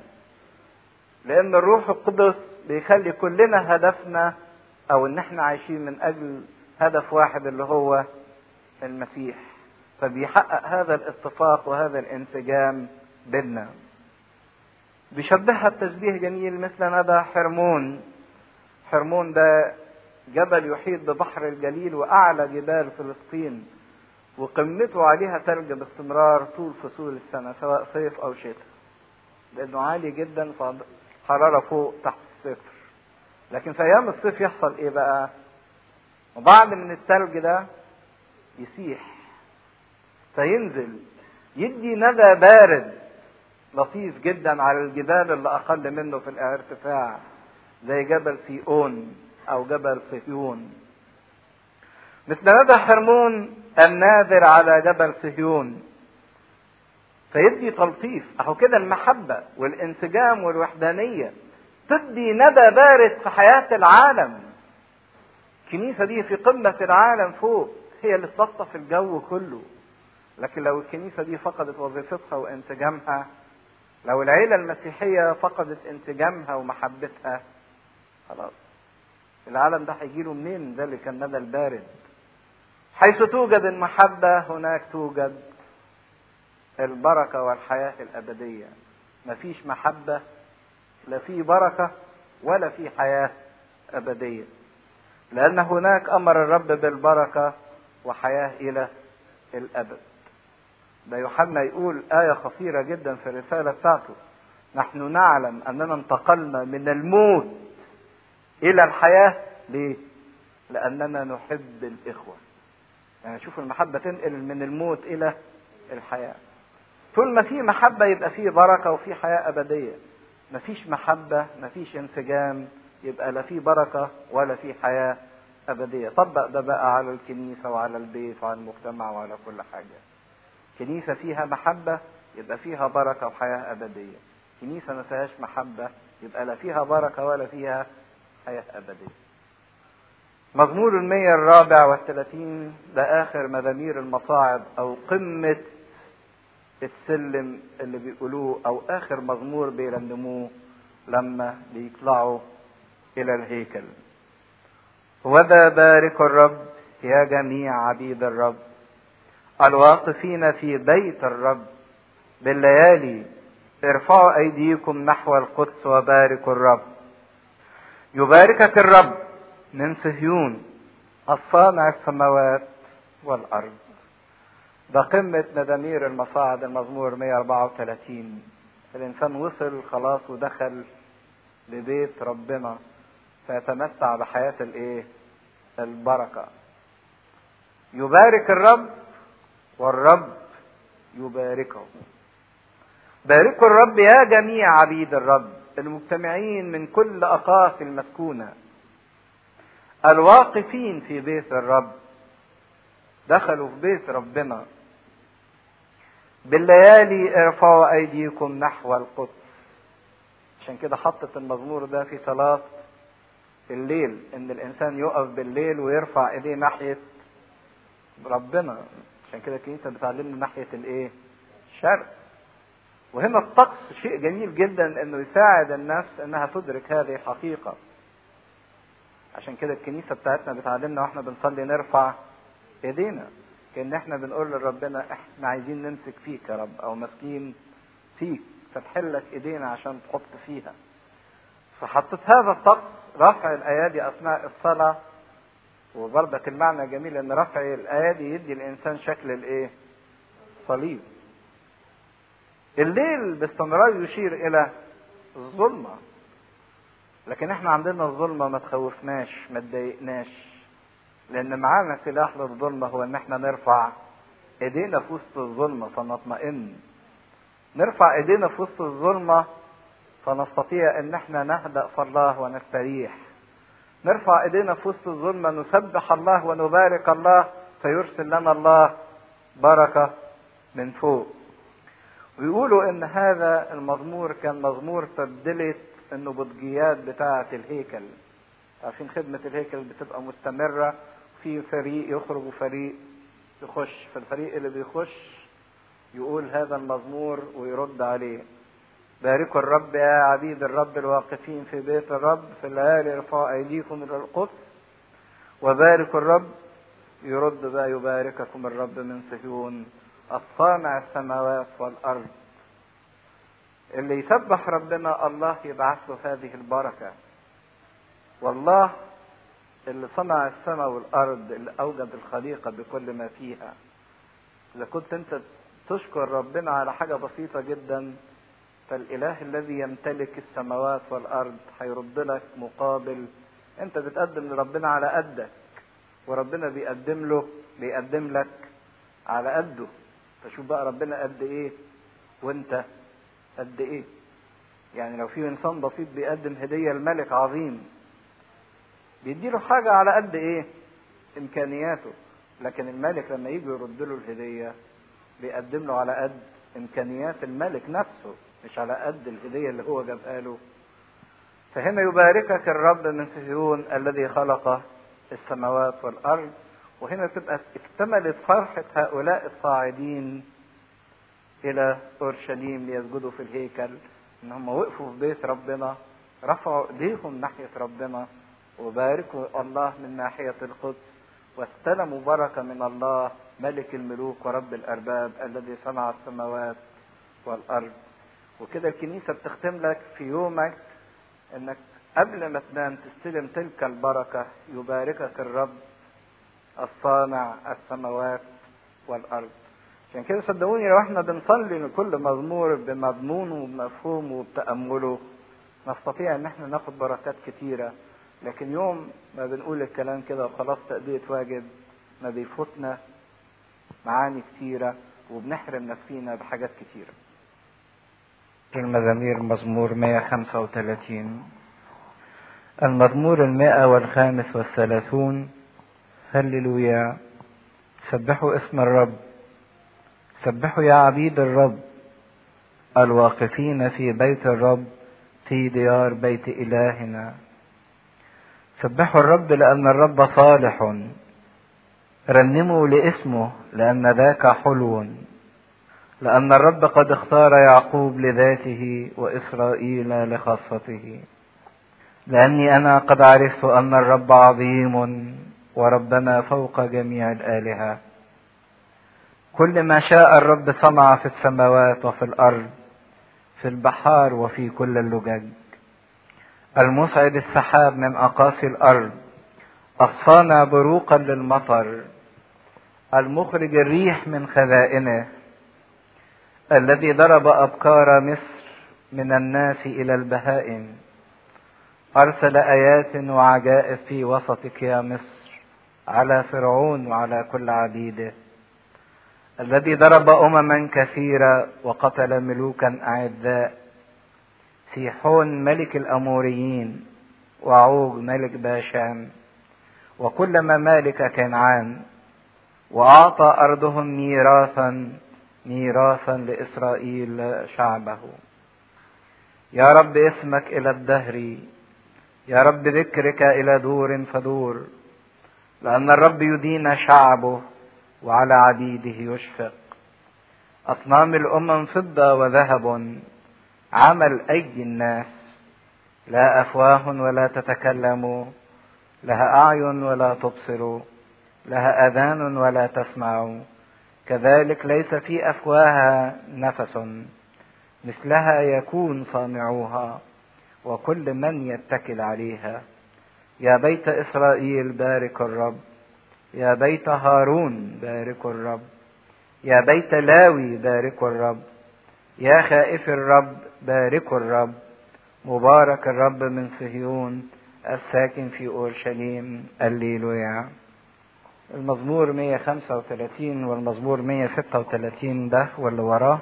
لأن الروح القدس بيخلي كلنا هدفنا أو إن احنا عايشين من أجل هدف واحد اللي هو المسيح فبيحقق هذا الاتفاق وهذا الانسجام بيننا بيشبهها بتشبيه جميل مثل ندى حرمون حرمون ده جبل يحيط ببحر الجليل واعلى جبال فلسطين وقمته عليها ثلج باستمرار طول فصول السنه سواء صيف او شتاء لانه عالي جدا حراره فوق تحت الصفر لكن في ايام الصيف يحصل ايه بقى وبعد من الثلج ده يسيح فينزل يدي ندى بارد لطيف جدا على الجبال اللي اقل منه في الارتفاع زي جبل سيئون او جبل صهيون مثل ندى حرمون الناذر على جبل صهيون فيدي تلطيف اهو كده المحبة والانسجام والوحدانية تدي ندى بارد في حياة العالم الكنيسة دي في قمة العالم فوق هي اللي تلطف الجو كله لكن لو الكنيسة دي فقدت وظيفتها وانسجامها لو العيلة المسيحية فقدت انسجامها ومحبتها خلاص العالم ده هيجيله منين ده اللي كان ندى البارد حيث توجد المحبة هناك توجد البركة والحياة الأبدية مفيش محبة لا في بركة ولا في حياة أبدية لأن هناك أمر الرب بالبركة وحياة إلى الأبد ده يوحنا يقول آية خطيرة جدا في الرسالة بتاعته نحن نعلم أننا انتقلنا من الموت إلى الحياة ليه؟ لأننا نحب الإخوة يعني شوف المحبة تنقل من الموت إلى الحياة طول ما في محبة يبقى فيه بركة وفي حياة أبدية مفيش محبة مفيش انسجام يبقى لا في بركة ولا في حياة أبدية طبق ده بقى على الكنيسة وعلى البيت وعلى المجتمع وعلى كل حاجة كنيسة فيها محبة يبقى فيها بركة وحياة أبدية كنيسة ما فيهاش محبة يبقى لا فيها بركة ولا فيها حياة أبدية مزمور المية الرابع والثلاثين ده آخر مزامير المصاعد أو قمة السلم اللي بيقولوه او اخر مزمور بيرنموه لما بيطلعوا الى الهيكل وذا بارك الرب يا جميع عبيد الرب الواقفين في بيت الرب بالليالي ارفعوا ايديكم نحو القدس وباركوا الرب يباركك الرب من صهيون الصانع السماوات والارض ده قمة مزامير المصاعد المزمور 134 الإنسان وصل خلاص ودخل لبيت ربنا فيتمتع بحياة الإيه؟ البركة. يبارك الرب والرب يباركه. باركوا الرب يا جميع عبيد الرب المجتمعين من كل أقاصي المسكونة الواقفين في بيت الرب دخلوا في بيت ربنا بالليالي ارفعوا ايديكم نحو القدس عشان كده حطت المزمور ده في صلاة الليل ان الانسان يقف بالليل ويرفع ايديه ناحية ربنا عشان كده الكنيسة بتعلمنا ناحية الايه الشرق وهنا الطقس شيء جميل جدا انه يساعد النفس انها تدرك هذه الحقيقة عشان كده الكنيسة بتاعتنا بتعلمنا واحنا بنصلي نرفع ايدينا كان احنا بنقول لربنا احنا عايزين نمسك فيك يا رب او ماسكين فيك فتحلك ايدينا عشان تحط فيها فحطت هذا الطقس رفع الايادي اثناء الصلاه وبرضك المعنى جميل ان رفع الايادي يدي الانسان شكل الايه صليب الليل باستمرار يشير الى الظلمه لكن احنا عندنا الظلمه ما تخوفناش ما تضايقناش لان معانا سلاح للظلمة هو ان احنا نرفع ايدينا في وسط الظلمة فنطمئن نرفع ايدينا في وسط الظلمة فنستطيع ان احنا نهدأ في الله ونستريح نرفع ايدينا في وسط الظلمة نسبح الله ونبارك الله فيرسل لنا الله بركة من فوق ويقولوا ان هذا المزمور كان مزمور تبدلت النبضجيات بتاعة الهيكل عارفين خدمة الهيكل بتبقى مستمرة في فريق يخرج وفريق يخش فالفريق اللي بيخش يقول هذا المزمور ويرد عليه باركوا الرب يا عبيد الرب الواقفين في بيت الرب في الليالي ارفعوا ايديكم الى القدس وباركوا الرب يرد بقى يبارككم الرب من صهيون الصانع السماوات والارض اللي يسبح ربنا الله يبعث له هذه البركه والله اللي صنع السماء والارض اللي اوجد الخليقه بكل ما فيها اذا كنت انت تشكر ربنا على حاجه بسيطه جدا فالاله الذي يمتلك السماوات والارض هيرد لك مقابل انت بتقدم لربنا على قدك وربنا بيقدم له بيقدم لك على قده فشوف بقى ربنا قد ايه وانت قد ايه يعني لو في انسان بسيط بيقدم هديه لملك عظيم بيديله حاجة على قد ايه امكانياته لكن الملك لما يجي يرد له الهدية بيقدم له على قد امكانيات الملك نفسه مش على قد الهدية اللي هو جابها له فهنا يباركك الرب من صهيون الذي خلق السماوات والارض وهنا تبقى اكتملت فرحة هؤلاء الصاعدين الى اورشليم ليسجدوا في الهيكل ان هم وقفوا في بيت ربنا رفعوا ايديهم ناحية ربنا وباركوا الله من ناحية القدس واستلموا بركة من الله ملك الملوك ورب الأرباب الذي صنع السماوات والأرض وكده الكنيسة بتختم لك في يومك انك قبل ما تنام تستلم تلك البركة يباركك الرب الصانع السماوات والأرض عشان كده صدقوني لو احنا بنصلي لكل مزمور بمضمونه وبمفهومه وبتأمله نستطيع ان احنا ناخد بركات كتيره لكن يوم ما بنقول الكلام كده وخلاص تأدية واجب ما بيفوتنا معاني كتيرة وبنحرم نفسينا بحاجات كتيرة المزامير مزمور 135 المزمور المائة والخامس والثلاثون هللويا سبحوا اسم الرب سبحوا يا عبيد الرب الواقفين في بيت الرب في ديار بيت إلهنا سبحوا الرب لأن الرب صالح رنموا لاسمه لأن ذاك حلو لأن الرب قد اختار يعقوب لذاته وإسرائيل لخاصته لأني أنا قد عرفت أن الرب عظيم وربنا فوق جميع الآلهة كل ما شاء الرب صنع في السماوات وفي الأرض في البحار وفي كل اللجج المسعد السحاب من أقاصي الأرض الصانع بروقا للمطر المخرج الريح من خزائنه الذي ضرب أبكار مصر من الناس إلى البهائم أرسل آيات وعجائب في وسطك يا مصر على فرعون وعلى كل عبيده الذي ضرب أمما كثيرة وقتل ملوكا أعداء سيحون ملك الأموريين وعوج ملك باشان وكل ممالك كنعان وأعطى أرضهم ميراثا ميراثا لإسرائيل شعبه يا رب اسمك إلى الدهر يا رب ذكرك إلى دور فدور لأن الرب يدين شعبه وعلى عبيده يشفق أصنام الأمم فضة وذهب عمل أي الناس لا أفواه ولا تتكلم لها أعين ولا تبصر لها أذان ولا تسمع كذلك ليس في أفواهها نفس مثلها يكون صانعوها وكل من يتكل عليها يا بيت إسرائيل بارك الرب يا بيت هارون بارك الرب يا بيت لاوي بارك الرب يا خائف الرب بارك الرب مبارك الرب من صهيون الساكن في اورشليم الليلويا المزمور 135 والمزمور 136 ده واللي وراه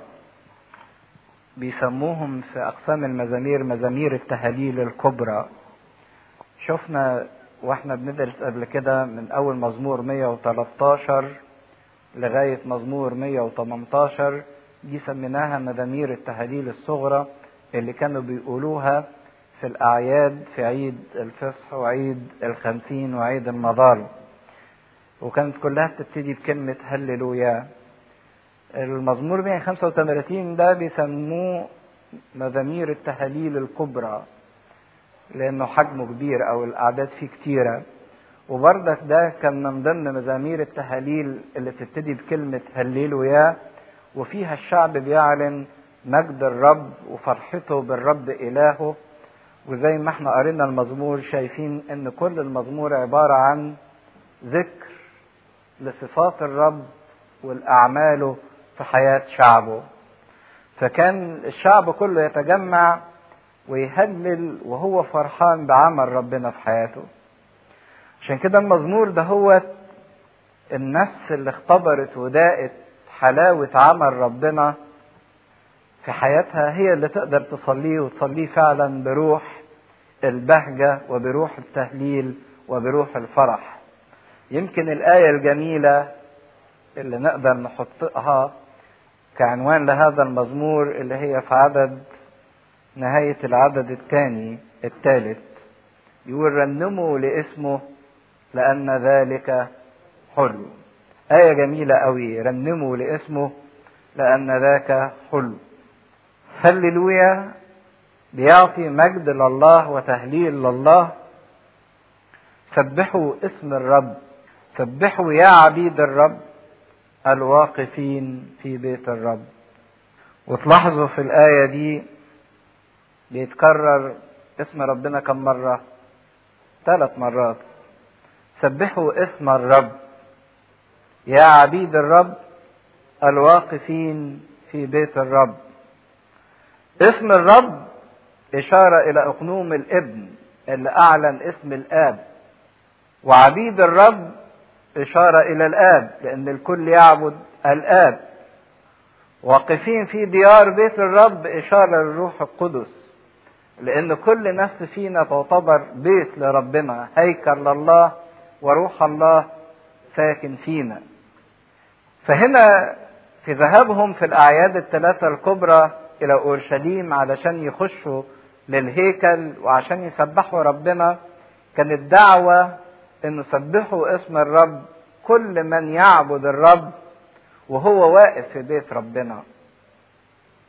بيسموهم في اقسام المزامير مزامير التهاليل الكبرى شفنا واحنا بندرس قبل كده من اول مزمور 113 لغايه مزمور 118 دي سميناها مزامير التهاليل الصغرى اللي كانوا بيقولوها في الأعياد في عيد الفصح وعيد الخمسين وعيد المظال وكانت كلها بتبتدي بكلمة هللويا المزمور 135 ده بيسموه مزامير التهاليل الكبرى لأنه حجمه كبير أو الأعداد فيه كتيرة وبردك ده كان من ضمن مزامير التهاليل اللي بتبتدي بكلمة هللويا وفيها الشعب بيعلن مجد الرب وفرحته بالرب إلهه وزي ما احنا قرينا المزمور شايفين ان كل المزمور عبارة عن ذكر لصفات الرب والأعماله في حياة شعبه فكان الشعب كله يتجمع ويهلل وهو فرحان بعمل ربنا في حياته عشان كده المزمور ده هو النفس اللي اختبرت وداقت حلاوة عمل ربنا في حياتها هي اللي تقدر تصليه وتصليه فعلا بروح البهجة وبروح التهليل وبروح الفرح يمكن الآية الجميلة اللي نقدر نحطها كعنوان لهذا المزمور اللي هي في عدد نهاية العدد الثاني الثالث يقول رنموا لاسمه لأن ذلك حلو آية جميلة قوي رنموا لاسمه لأن ذاك حلو هللويا بيعطي مجد لله وتهليل لله سبحوا اسم الرب سبحوا يا عبيد الرب الواقفين في بيت الرب وتلاحظوا في الآية دي بيتكرر اسم ربنا كم مرة ثلاث مرات سبحوا اسم الرب يا عبيد الرب الواقفين في بيت الرب اسم الرب إشارة إلى أقنوم الابن اللي أعلن اسم الآب وعبيد الرب إشارة إلى الآب لأن الكل يعبد الآب واقفين في ديار بيت الرب إشارة للروح القدس لأن كل نفس فينا تعتبر بيت لربنا هيكل لله وروح الله ساكن فينا فهنا في ذهابهم في الأعياد الثلاثة الكبرى إلى أورشليم علشان يخشوا للهيكل وعشان يسبحوا ربنا كانت دعوة إن سبحوا اسم الرب كل من يعبد الرب وهو واقف في بيت ربنا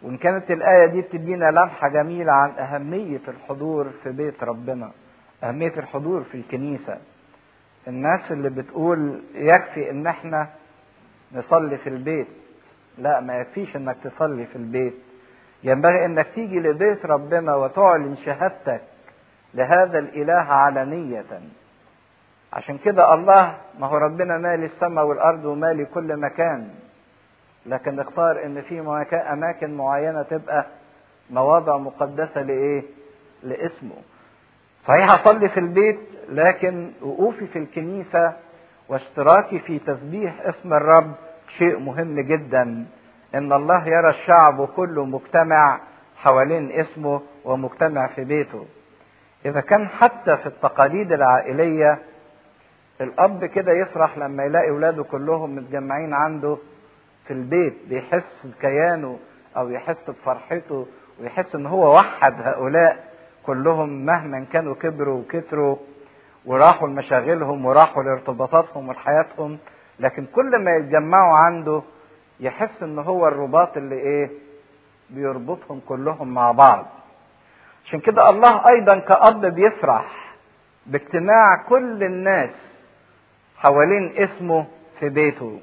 وإن كانت الآية دي بتدينا لمحة جميلة عن أهمية الحضور في بيت ربنا أهمية الحضور في الكنيسة الناس اللي بتقول يكفي إن احنا نصلي في البيت لا ما يكفيش انك تصلي في البيت ينبغي انك تيجي لبيت ربنا وتعلن شهادتك لهذا الاله علنية عشان كده الله ما هو ربنا مالي السماء والارض ومالي كل مكان لكن اختار ان في اماكن معينة تبقى مواضع مقدسة لايه لاسمه صحيح اصلي في البيت لكن وقوفي في الكنيسة واشتراكي في تسبيح اسم الرب شيء مهم جدا ان الله يرى الشعب كله مجتمع حوالين اسمه ومجتمع في بيته اذا كان حتى في التقاليد العائليه الاب كده يفرح لما يلاقي اولاده كلهم متجمعين عنده في البيت بيحس بكيانه او يحس بفرحته ويحس ان هو وحد هؤلاء كلهم مهما كانوا كبروا وكتروا وراحوا لمشاغلهم وراحوا لارتباطاتهم ولحياتهم لكن كل ما يتجمعوا عنده يحس ان هو الرباط اللي ايه بيربطهم كلهم مع بعض عشان كده الله ايضا كأب بيفرح باجتماع كل الناس حوالين اسمه في بيته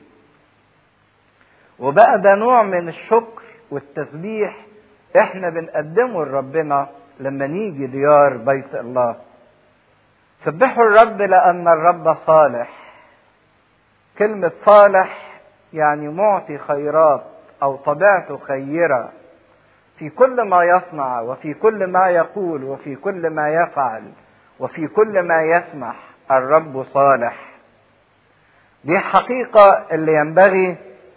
وبقى ده نوع من الشكر والتسبيح احنا بنقدمه لربنا لما نيجي ديار بيت الله سبحوا الرب لان الرب صالح كلمة صالح يعني معطي خيرات أو طبيعته خيرة في كل ما يصنع وفي كل ما يقول وفي كل ما يفعل وفي كل ما يسمح الرب صالح دي حقيقة اللي ينبغي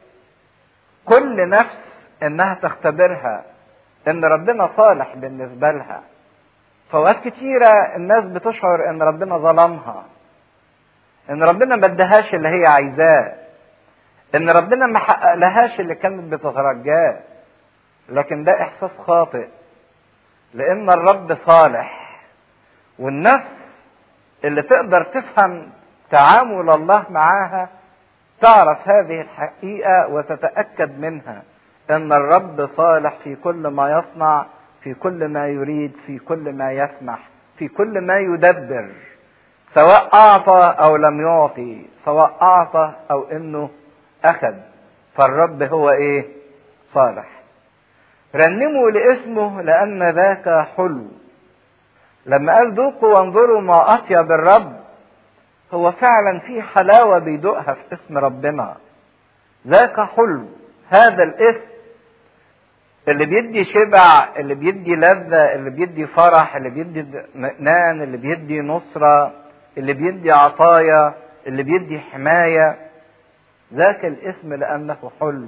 كل نفس انها تختبرها ان ربنا صالح بالنسبة لها فوقات كتيرة الناس بتشعر ان ربنا ظلمها ان ربنا ما ادهاش اللي هي عايزاه ان ربنا ما حقق لهاش اللي كانت بتترجاه لكن ده احساس خاطئ لان الرب صالح والنفس اللي تقدر تفهم تعامل الله معاها تعرف هذه الحقيقه وتتاكد منها ان الرب صالح في كل ما يصنع في كل ما يريد في كل ما يسمح في كل ما يدبر سواء اعطى او لم يعطي سواء اعطى او انه اخذ فالرب هو ايه صالح رنموا لاسمه لان ذاك حلو لما قال ذوقوا وانظروا ما اطيب الرب هو فعلا في حلاوه بيدوقها في اسم ربنا ذاك حلو هذا الاسم اللي بيدي شبع اللي بيدي لذة اللي بيدي فرح اللي بيدي اطمئنان اللي بيدي نصرة اللي بيدي عطايا اللي بيدي حماية ذاك الاسم لأنه حلو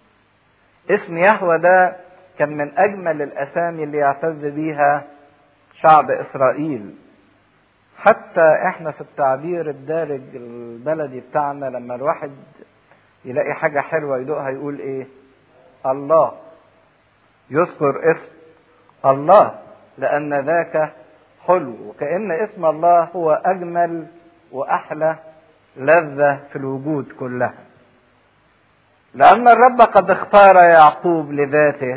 اسم يهوى ده كان من أجمل الأسامي اللي يعتز بيها شعب إسرائيل حتى احنا في التعبير الدارج البلدي بتاعنا لما الواحد يلاقي حاجة حلوة يدوقها يقول ايه الله يذكر اسم الله لأن ذاك حلو وكأن اسم الله هو أجمل وأحلى لذة في الوجود كلها لأن الرب قد اختار يعقوب لذاته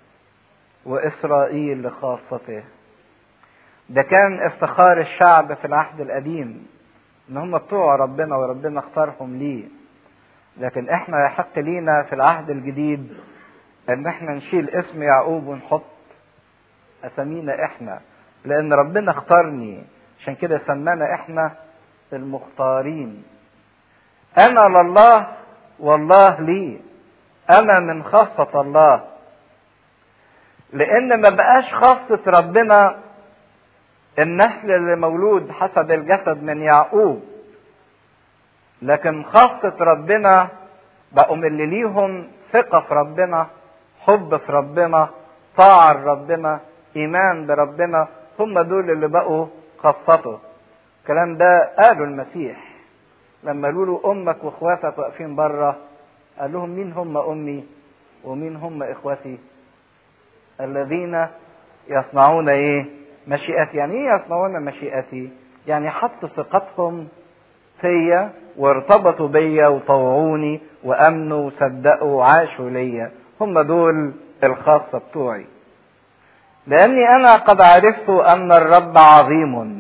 وإسرائيل لخاصته ده كان افتخار الشعب في العهد القديم ان هم بتوع ربنا وربنا اختارهم ليه لكن احنا يحق لينا في العهد الجديد ان احنا نشيل اسم يعقوب ونحط اسامينا احنا لان ربنا اختارني عشان كده سمانا احنا المختارين انا لله والله لي انا من خاصة الله لان ما بقاش خاصة ربنا النسل اللي مولود حسب الجسد من يعقوب لكن خاصة ربنا بقوا من اللي ليهم ثقة في ربنا حب في ربنا طاعة لربنا إيمان بربنا هم دول اللي بقوا خاصته الكلام ده قالوا المسيح لما قالوا له أمك وإخواتك واقفين بره قال لهم مين هم أمي ومين هم إخوتي الذين يصنعون إيه مشيئتي يعني إيه يصنعون مشيئتي يعني حطوا ثقتهم فيا وارتبطوا بيا وطوعوني وامنوا وصدقوا وعاشوا ليا هم دول الخاصة بتوعي لأني أنا قد عرفت أن الرب عظيم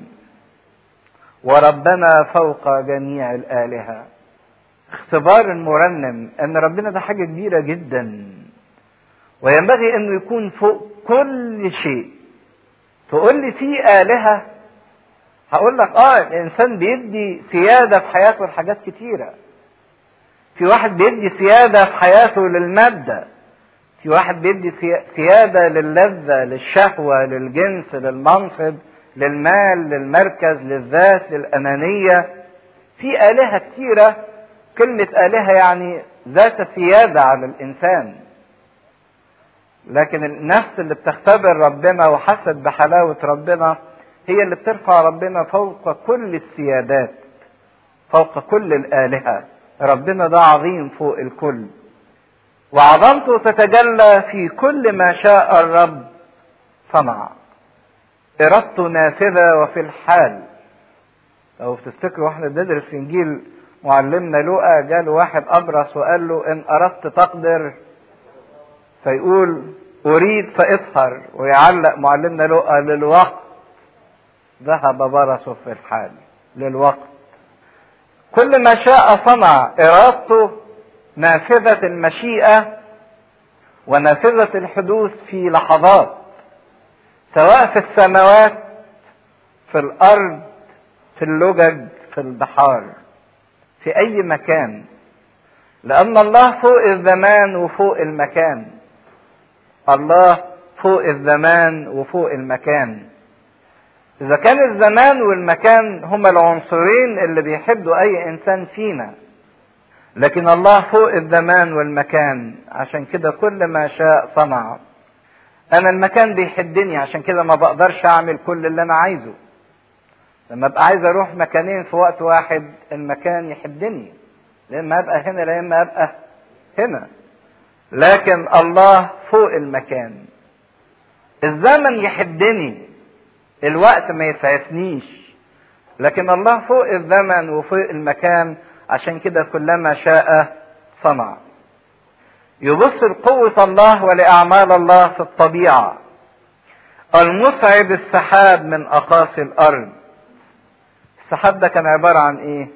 وربنا فوق جميع الآلهة اختبار المرنم أن ربنا ده حاجة كبيرة جدا وينبغي أنه يكون فوق كل شيء تقول لي في آلهة هقول لك اه الانسان بيدي سيادة في حياته لحاجات كتيرة في واحد بيدي سيادة في حياته للمادة في واحد بيدي سيادة للذة للشهوة للجنس للمنصب للمال للمركز للذات للأنانية في آلهة كتيرة كلمة آلهة يعني ذات سيادة على الإنسان لكن النفس اللي بتختبر ربنا وحست بحلاوة ربنا هي اللي بترفع ربنا فوق كل السيادات فوق كل الآلهة ربنا ده عظيم فوق الكل وعظمته تتجلى في كل ما شاء الرب صنع إرادته نافذة وفي الحال لو تفتكروا واحنا بندرس في إنجيل معلمنا لوقا جاله واحد أبرص وقال له إن أردت تقدر فيقول أريد فاطهر ويعلق معلمنا لوقا للوقت ذهب برصه في الحال للوقت كل ما شاء صنع إرادته نافذة المشيئة ونافذة الحدوث في لحظات سواء في السماوات في الأرض في اللجج في البحار في أي مكان لأن الله فوق الزمان وفوق المكان الله فوق الزمان وفوق المكان إذا كان الزمان والمكان هما العنصرين اللي بيحدوا أي إنسان فينا لكن الله فوق الزمان والمكان عشان كده كل ما شاء صنع أنا المكان بيحدني عشان كده ما بقدرش أعمل كل اللي أنا عايزه لما أبقى عايز أروح مكانين في وقت واحد المكان يحدني لا إما أبقى هنا لا إما أبقى هنا لكن الله فوق المكان الزمن يحدني الوقت ما يسعفنيش لكن الله فوق الزمن وفوق المكان عشان كده كلما شاء صنع يبص لقوة الله ولأعمال الله في الطبيعة المصعد السحاب من أقاصي الأرض السحاب ده كان عبارة عن إيه؟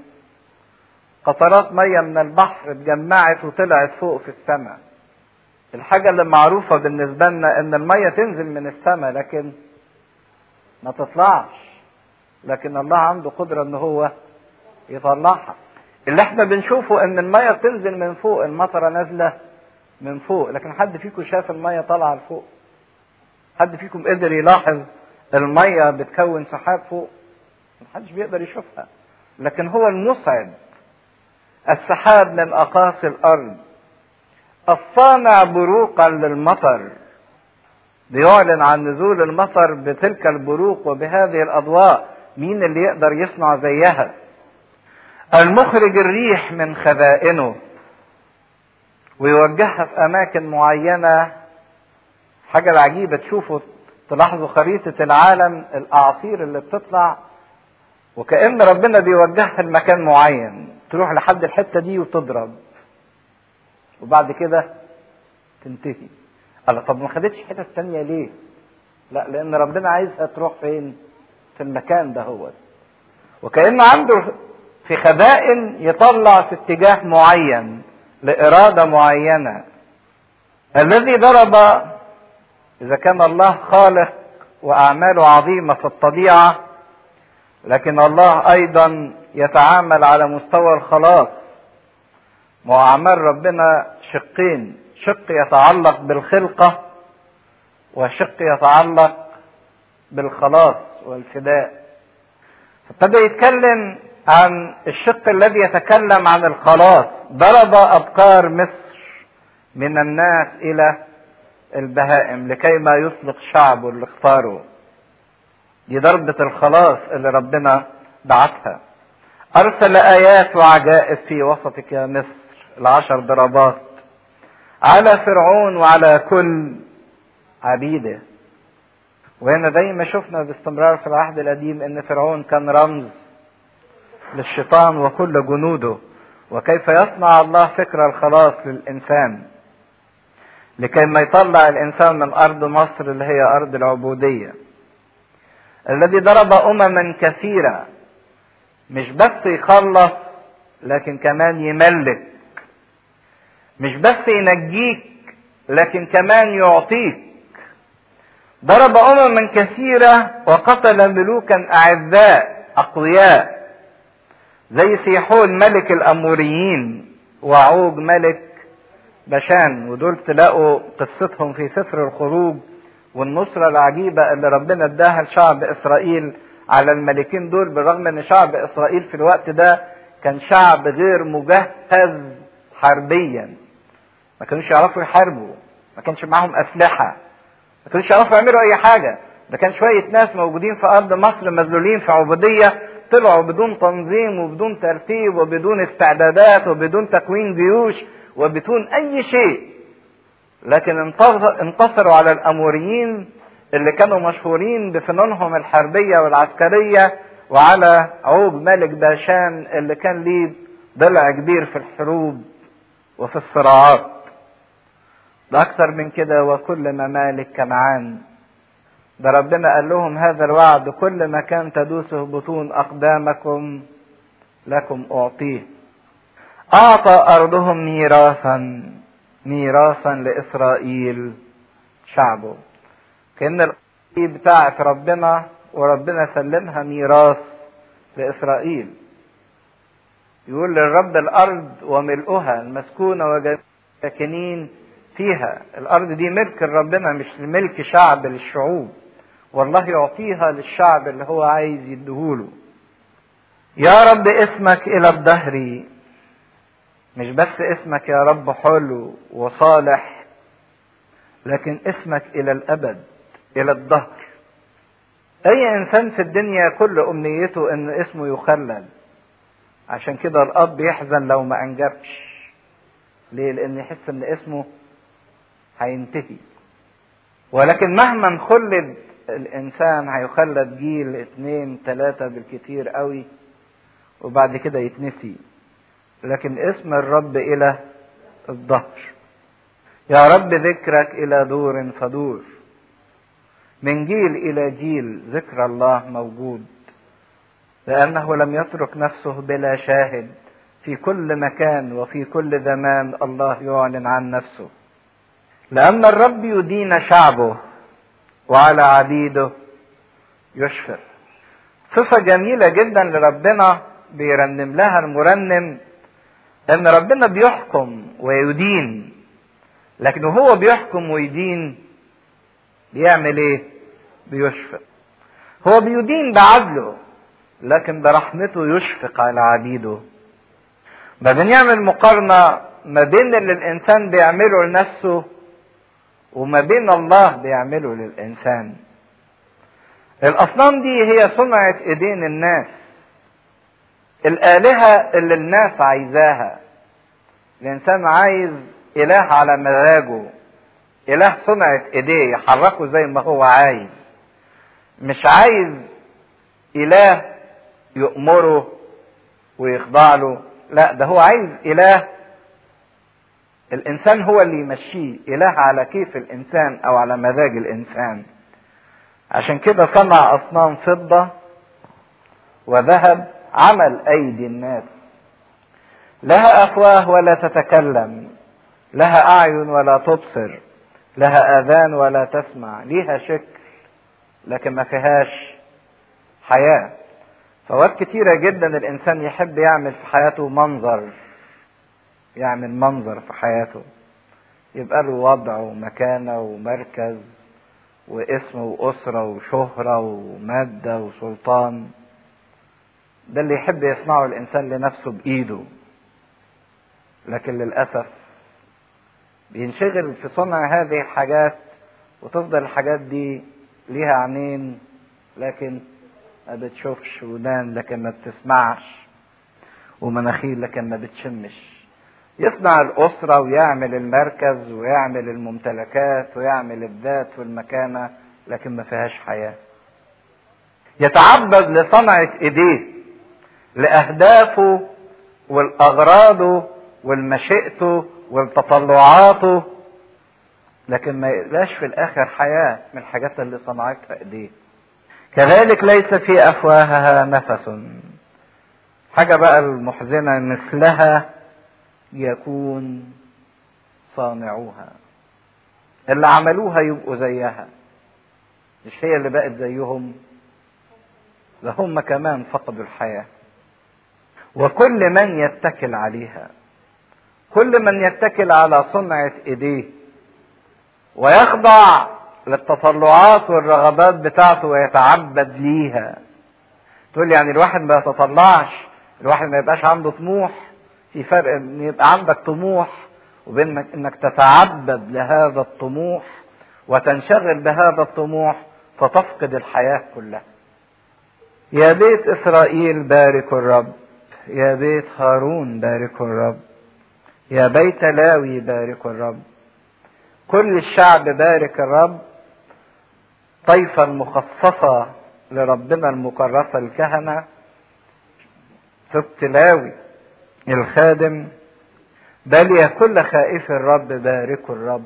قطرات مية من البحر اتجمعت وطلعت فوق في السماء الحاجة اللي معروفة بالنسبة لنا إن المية تنزل من السماء لكن ما تطلعش لكن الله عنده قدرة إن هو يطلعها اللي احنا بنشوفه ان المية بتنزل من فوق المطرة نازلة من فوق لكن حد فيكم شاف المية طالعة لفوق حد فيكم قدر يلاحظ المية بتكون سحاب فوق محدش بيقدر يشوفها لكن هو المصعد السحاب من اقاصي الارض الصانع بروقا للمطر بيعلن عن نزول المطر بتلك البروق وبهذه الاضواء مين اللي يقدر يصنع زيها المخرج الريح من خزائنه ويوجهها في اماكن معينه حاجه العجيبه تشوفوا تلاحظوا خريطه العالم الاعاصير اللي بتطلع وكأن ربنا بيوجهها لمكان معين تروح لحد الحته دي وتضرب وبعد كده تنتهي الله طب ما خدتش حتت تانية ليه لا لان ربنا عايزها تروح فين في المكان ده هو وكأن عنده في خزائن يطلع في اتجاه معين لإرادة معينة الذي ضرب إذا كان الله خالق وأعماله عظيمة في الطبيعة لكن الله أيضا يتعامل على مستوى الخلاص وأعمال ربنا شقين شق يتعلق بالخلقة وشق يتعلق بالخلاص والفداء فابتدى يتكلم عن الشق الذي يتكلم عن الخلاص ضرب أبكار مصر من الناس إلى البهائم لكي ما يطلق شعبه اللي اختاره دي ضربة الخلاص اللي ربنا بعتها أرسل آيات وعجائب في وسطك يا مصر العشر ضربات على فرعون وعلى كل عبيده وهنا زي ما شفنا باستمرار في العهد القديم ان فرعون كان رمز للشيطان وكل جنوده وكيف يصنع الله فكر الخلاص للانسان لكي ما يطلع الإنسان من أرض مصر اللي هي أرض العبودية الذي ضرب أمما كثيرة مش بس يخلص لكن كمان يملك مش بس ينجيك لكن كمان يعطيك ضرب أمما كثيرة وقتل ملوكا أعزاء أقوياء زي سيحون ملك الأموريين وعوج ملك بشان ودول تلاقوا قصتهم في سفر الخروج والنصرة العجيبة اللي ربنا اداها لشعب إسرائيل على الملكين دول بالرغم ان شعب إسرائيل في الوقت ده كان شعب غير مجهز حربيا ما كانوش يعرفوا يحاربوا ما كانش معاهم أسلحة ما كانوش يعرفوا يعملوا أي حاجة ده كان شوية ناس موجودين في أرض مصر مذلولين في عبودية طلعوا بدون تنظيم وبدون ترتيب وبدون استعدادات وبدون تكوين جيوش وبدون أي شيء لكن انتصروا على الأموريين اللي كانوا مشهورين بفنونهم الحربية والعسكرية وعلى عوج ملك باشان اللي كان ليه ضلع كبير في الحروب وفي الصراعات ده أكثر من كده وكل ممالك كنعان ده ربنا قال لهم هذا الوعد كل مكان تدوسه بطون أقدامكم لكم أعطيه أعطى أرضهم ميراثا ميراثا لإسرائيل شعبه كأن الأرض بتاعت ربنا وربنا سلمها ميراث لإسرائيل يقول للرب الأرض وملؤها المسكونة وساكنين فيها الأرض دي ملك ربنا مش ملك شعب للشعوب والله يعطيها للشعب اللي هو عايز يديهوله يا رب اسمك إلى الدهر مش بس اسمك يا رب حلو وصالح لكن اسمك إلى الأبد إلى الدهر أي إنسان في الدنيا كل أمنيته إن اسمه يخلد عشان كده الأب يحزن لو ما أنجبش ليه؟ لأن يحس إن اسمه هينتهي ولكن مهما خلد الإنسان هيخلد جيل اتنين تلاتة بالكتير قوي وبعد كده يتنسي لكن اسم الرب إلى الظهر يا رب ذكرك إلى دور فدور من جيل إلى جيل ذكر الله موجود لأنه لم يترك نفسه بلا شاهد في كل مكان وفي كل زمان الله يعلن عن نفسه لأن الرب يدين شعبه وعلى عبيده يشفر صفة جميلة جدا لربنا بيرنم لها المرنم ان ربنا بيحكم ويدين لكن وهو بيحكم ويدين بيعمل ايه بيشفق هو بيدين بعدله لكن برحمته يشفق على عبيده بعدين يعمل مقارنة ما بين اللي الإنسان بيعمله لنفسه وما بين الله بيعمله للإنسان الأصنام دي هي صنعة إيدين الناس الآلهة اللي الناس عايزاها الإنسان عايز إله على مزاجه إله صنعة إيديه يحركه زي ما هو عايز مش عايز إله يأمره ويخضع له لا ده هو عايز إله الإنسان هو اللي يمشيه إله على كيف الإنسان أو على مزاج الإنسان عشان كده صنع أصنام فضة وذهب عمل أيدي الناس لها أفواه ولا تتكلم لها أعين ولا تبصر لها آذان ولا تسمع ليها شكل لكن ما فيهاش حياة فوقت كتيرة جدا الإنسان يحب يعمل في حياته منظر يعمل منظر في حياته يبقى له وضع ومكانة ومركز واسم وأسرة وشهرة ومادة وسلطان ده اللي يحب يصنعه الإنسان لنفسه بإيده لكن للأسف بينشغل في صنع هذه الحاجات وتفضل الحاجات دي ليها عينين لكن ما بتشوفش ودان لكن ما بتسمعش ومناخير لكن ما بتشمش يصنع الأسرة ويعمل المركز ويعمل الممتلكات ويعمل الذات والمكانة لكن ما فيهاش حياة يتعبد لصنعة ايديه لأهدافه والأغراضه والمشيئته والتطلعاته لكن ما يبقاش في الاخر حياة من الحاجات اللي صنعتها ايديه كذلك ليس في افواهها نفس حاجة بقى المحزنة مثلها يكون صانعوها اللي عملوها يبقوا زيها مش هي اللي بقت زيهم ده هم كمان فقدوا الحياة وكل من يتكل عليها كل من يتكل على صنعة ايديه ويخضع للتطلعات والرغبات بتاعته ويتعبد ليها تقول يعني الواحد ما يتطلعش الواحد ما يبقاش عنده طموح في فرق ان يبقى عندك طموح وبين انك تتعبد لهذا الطموح وتنشغل بهذا الطموح فتفقد الحياة كلها يا بيت إسرائيل باركوا الرب يا بيت هارون باركوا الرب يا بيت لاوي باركوا الرب كل الشعب بارك الرب طيفة المخصصة لربنا المكرسة الكهنة سبت لاوي الخادم بل يا كل خائف الرب باركوا الرب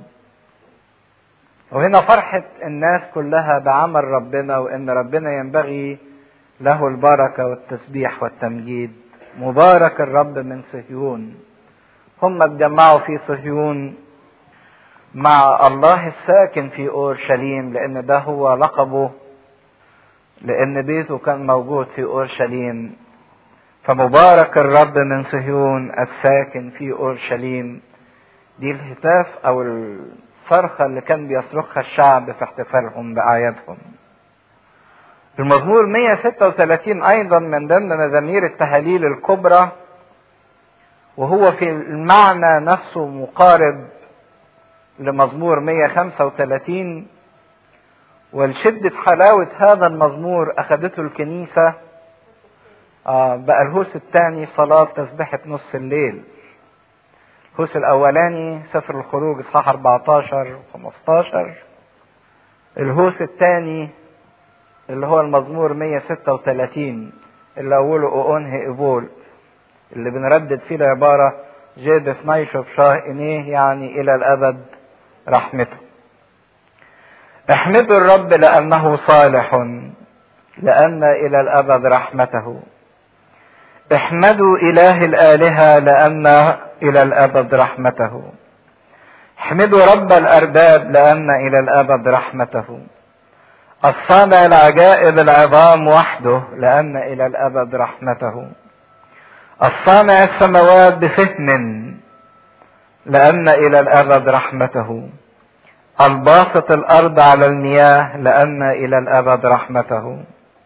وهنا فرحة الناس كلها بعمل ربنا وإن ربنا ينبغي له البركة والتسبيح والتمجيد مبارك الرب من صهيون هم اتجمعوا في صهيون مع الله الساكن في اورشليم لان ده هو لقبه لان بيته كان موجود في اورشليم فمبارك الرب من صهيون الساكن في اورشليم دي الهتاف او الصرخه اللي كان بيصرخها الشعب في احتفالهم باعيادهم المزمور 136 ايضا من ضمن مزامير التهاليل الكبرى وهو في المعنى نفسه مقارب لمزمور 135 ولشدة حلاوة هذا المزمور أخذته الكنيسة آه بقى الهوس الثاني صلاة تسبحة نص الليل الهوس الأولاني سفر الخروج إصحاح 14 و 15 الهوس الثاني اللي هو المزمور 136 اللي أوله أونهي إبول اللي بنردد فيه العبارة جيب فنيشوف شاه إنيه يعني إلى الأبد رحمته احمدوا الرب لأنه صالح لأن إلى الأبد رحمته احمدوا إله الآلهة لأن إلى الأبد رحمته احمدوا رب الأرباب لأن إلى الأبد رحمته الصانع العجائب العظام وحده لأن إلى الأبد رحمته الصانع السماوات بفهم لأن إلى الأبد رحمته الباسط الأرض على المياه لأن إلى الأبد رحمته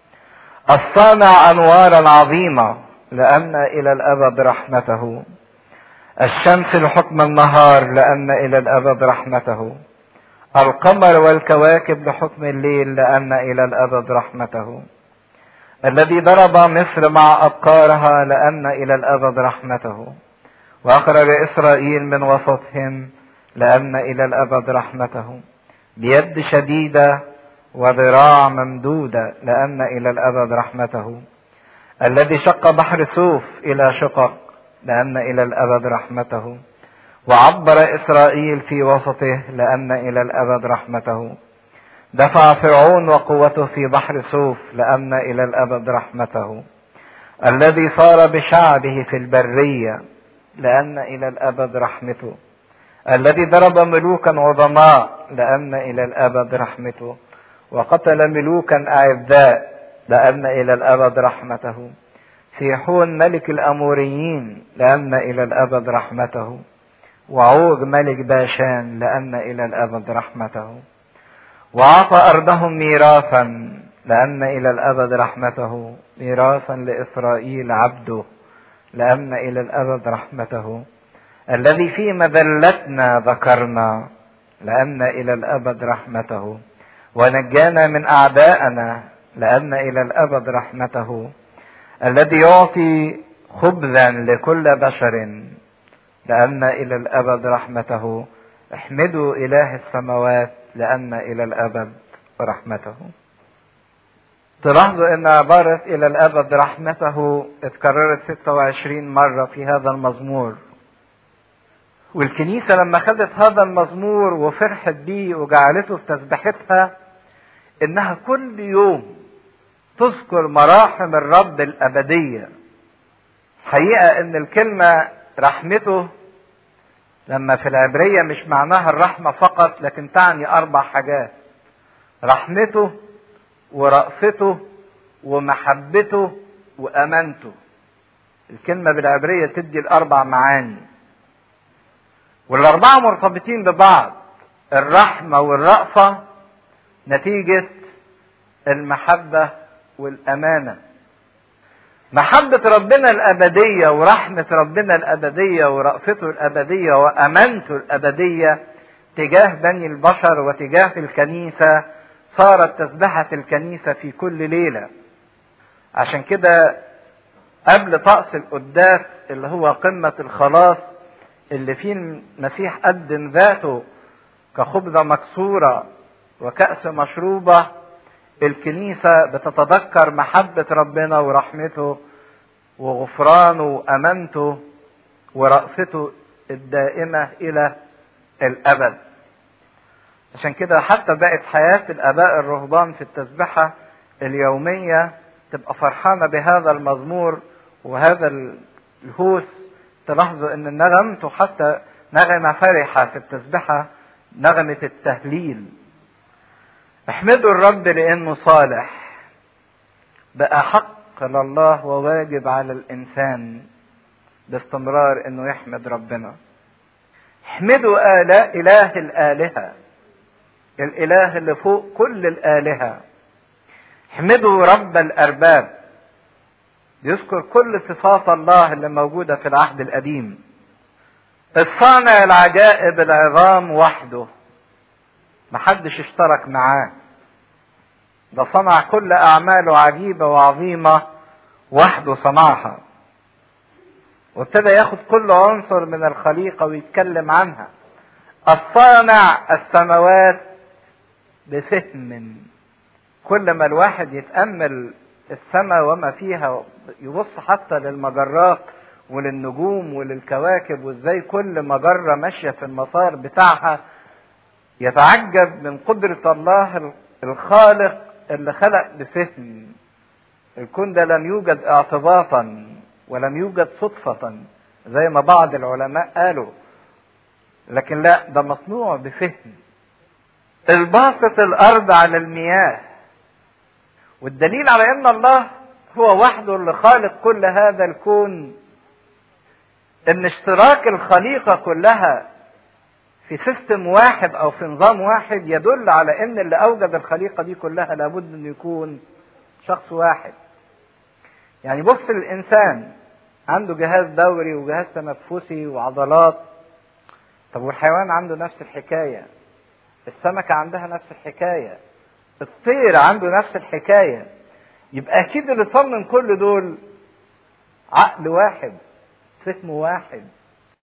الصانع أنوارا عظيمة لأن إلى الأبد رحمته الشمس لحكم النهار لأن إلى الأبد رحمته القمر والكواكب لحكم الليل لأن إلى الأبد رحمته الذي ضرب مصر مع أبكارها لأن إلى الأبد رحمته وأخرج إسرائيل من وسطهم لأن إلى الأبد رحمته بيد شديدة وذراع ممدودة لأن إلى الأبد رحمته الذي شق بحر سوف إلى شقق لأن إلى الأبد رحمته وعبر إسرائيل في وسطه لأن إلى الأبد رحمته دفع فرعون وقوته في بحر سوف لأن إلى الأبد رحمته الذي صار بشعبه في البرية لأن إلى الأبد رحمته الذي ضرب ملوكا عظماء لأن إلى الأبد رحمته وقتل ملوكا أعزاء لأن إلى الأبد رحمته سيحون ملك الأموريين لأن إلى الأبد رحمته وعوج ملك باشان لأن إلى الأبد رحمته وأعطى أرضهم ميراثا لأن إلى الأبد رحمته ميراثا لإسرائيل عبده لأن إلى الأبد رحمته الذي في مذلتنا ذكرنا لأن إلى الأبد رحمته ونجانا من أعدائنا لأن إلى الأبد رحمته الذي يعطي خبزا لكل بشر لأن إلى الأبد رحمته احمدوا إله السماوات لأن إلى الأبد رحمته تلاحظوا أن عبارة إلى الأبد رحمته اتكررت 26 مرة في هذا المزمور والكنيسة لما خدت هذا المزمور وفرحت بيه وجعلته في تسبيحتها انها كل يوم تذكر مراحم الرب الابدية حقيقة ان الكلمة رحمته لما في العبرية مش معناها الرحمة فقط لكن تعني اربع حاجات رحمته ورأفته ومحبته وامانته الكلمة بالعبرية تدي الاربع معاني والاربعة مرتبطين ببعض الرحمة والرأفة نتيجة المحبة والأمانة محبة ربنا الأبدية ورحمة ربنا الأبدية ورأفته الأبدية وأمانته الأبدية تجاه بني البشر وتجاه الكنيسة صارت تسبحة الكنيسة في كل ليلة عشان كده قبل طقس القداس اللي هو قمة الخلاص اللي فيه المسيح قدم ذاته كخبزة مكسورة وكأس مشروبة الكنيسة بتتذكر محبة ربنا ورحمته وغفرانه وأمانته ورأفته الدائمة إلى الأبد عشان كده حتى بقت حياة الآباء الرهبان في التسبحة اليومية تبقى فرحانة بهذا المزمور وهذا الهوس تلاحظوا ان نغمته حتى نغمة فرحة في التسبحة نغمة التهليل احمدوا الرب لانه صالح بقى حق لله وواجب على الانسان باستمرار انه يحمد ربنا احمدوا آلاء اله الالهة الاله اللي فوق كل الالهة احمدوا رب الارباب يذكر كل صفات الله اللي موجودة في العهد القديم الصانع العجائب العظام وحده محدش اشترك معاه ده صنع كل اعماله عجيبه وعظيمه وحده صنعها وابتدى ياخد كل عنصر من الخليقه ويتكلم عنها الصانع السماوات بفهم كل ما الواحد يتامل السماء وما فيها يبص حتى للمجرات وللنجوم وللكواكب وازاي كل مجره ماشيه في المسار بتاعها يتعجب من قدرة الله الخالق اللي خلق بفهم الكون ده لم يوجد اعتباطا ولم يوجد صدفة زي ما بعض العلماء قالوا لكن لا ده مصنوع بفهم الباسط الارض على المياه والدليل على ان الله هو وحده اللي خالق كل هذا الكون ان اشتراك الخليقه كلها في سيستم واحد او في نظام واحد يدل على ان اللي اوجد الخليقه دي كلها لابد انه يكون شخص واحد يعني بص الانسان عنده جهاز دوري وجهاز تنفسي وعضلات طب والحيوان عنده نفس الحكايه السمكه عندها نفس الحكايه الطير عنده نفس الحكايه يبقى اكيد اللي صمم كل دول عقل واحد فهم واحد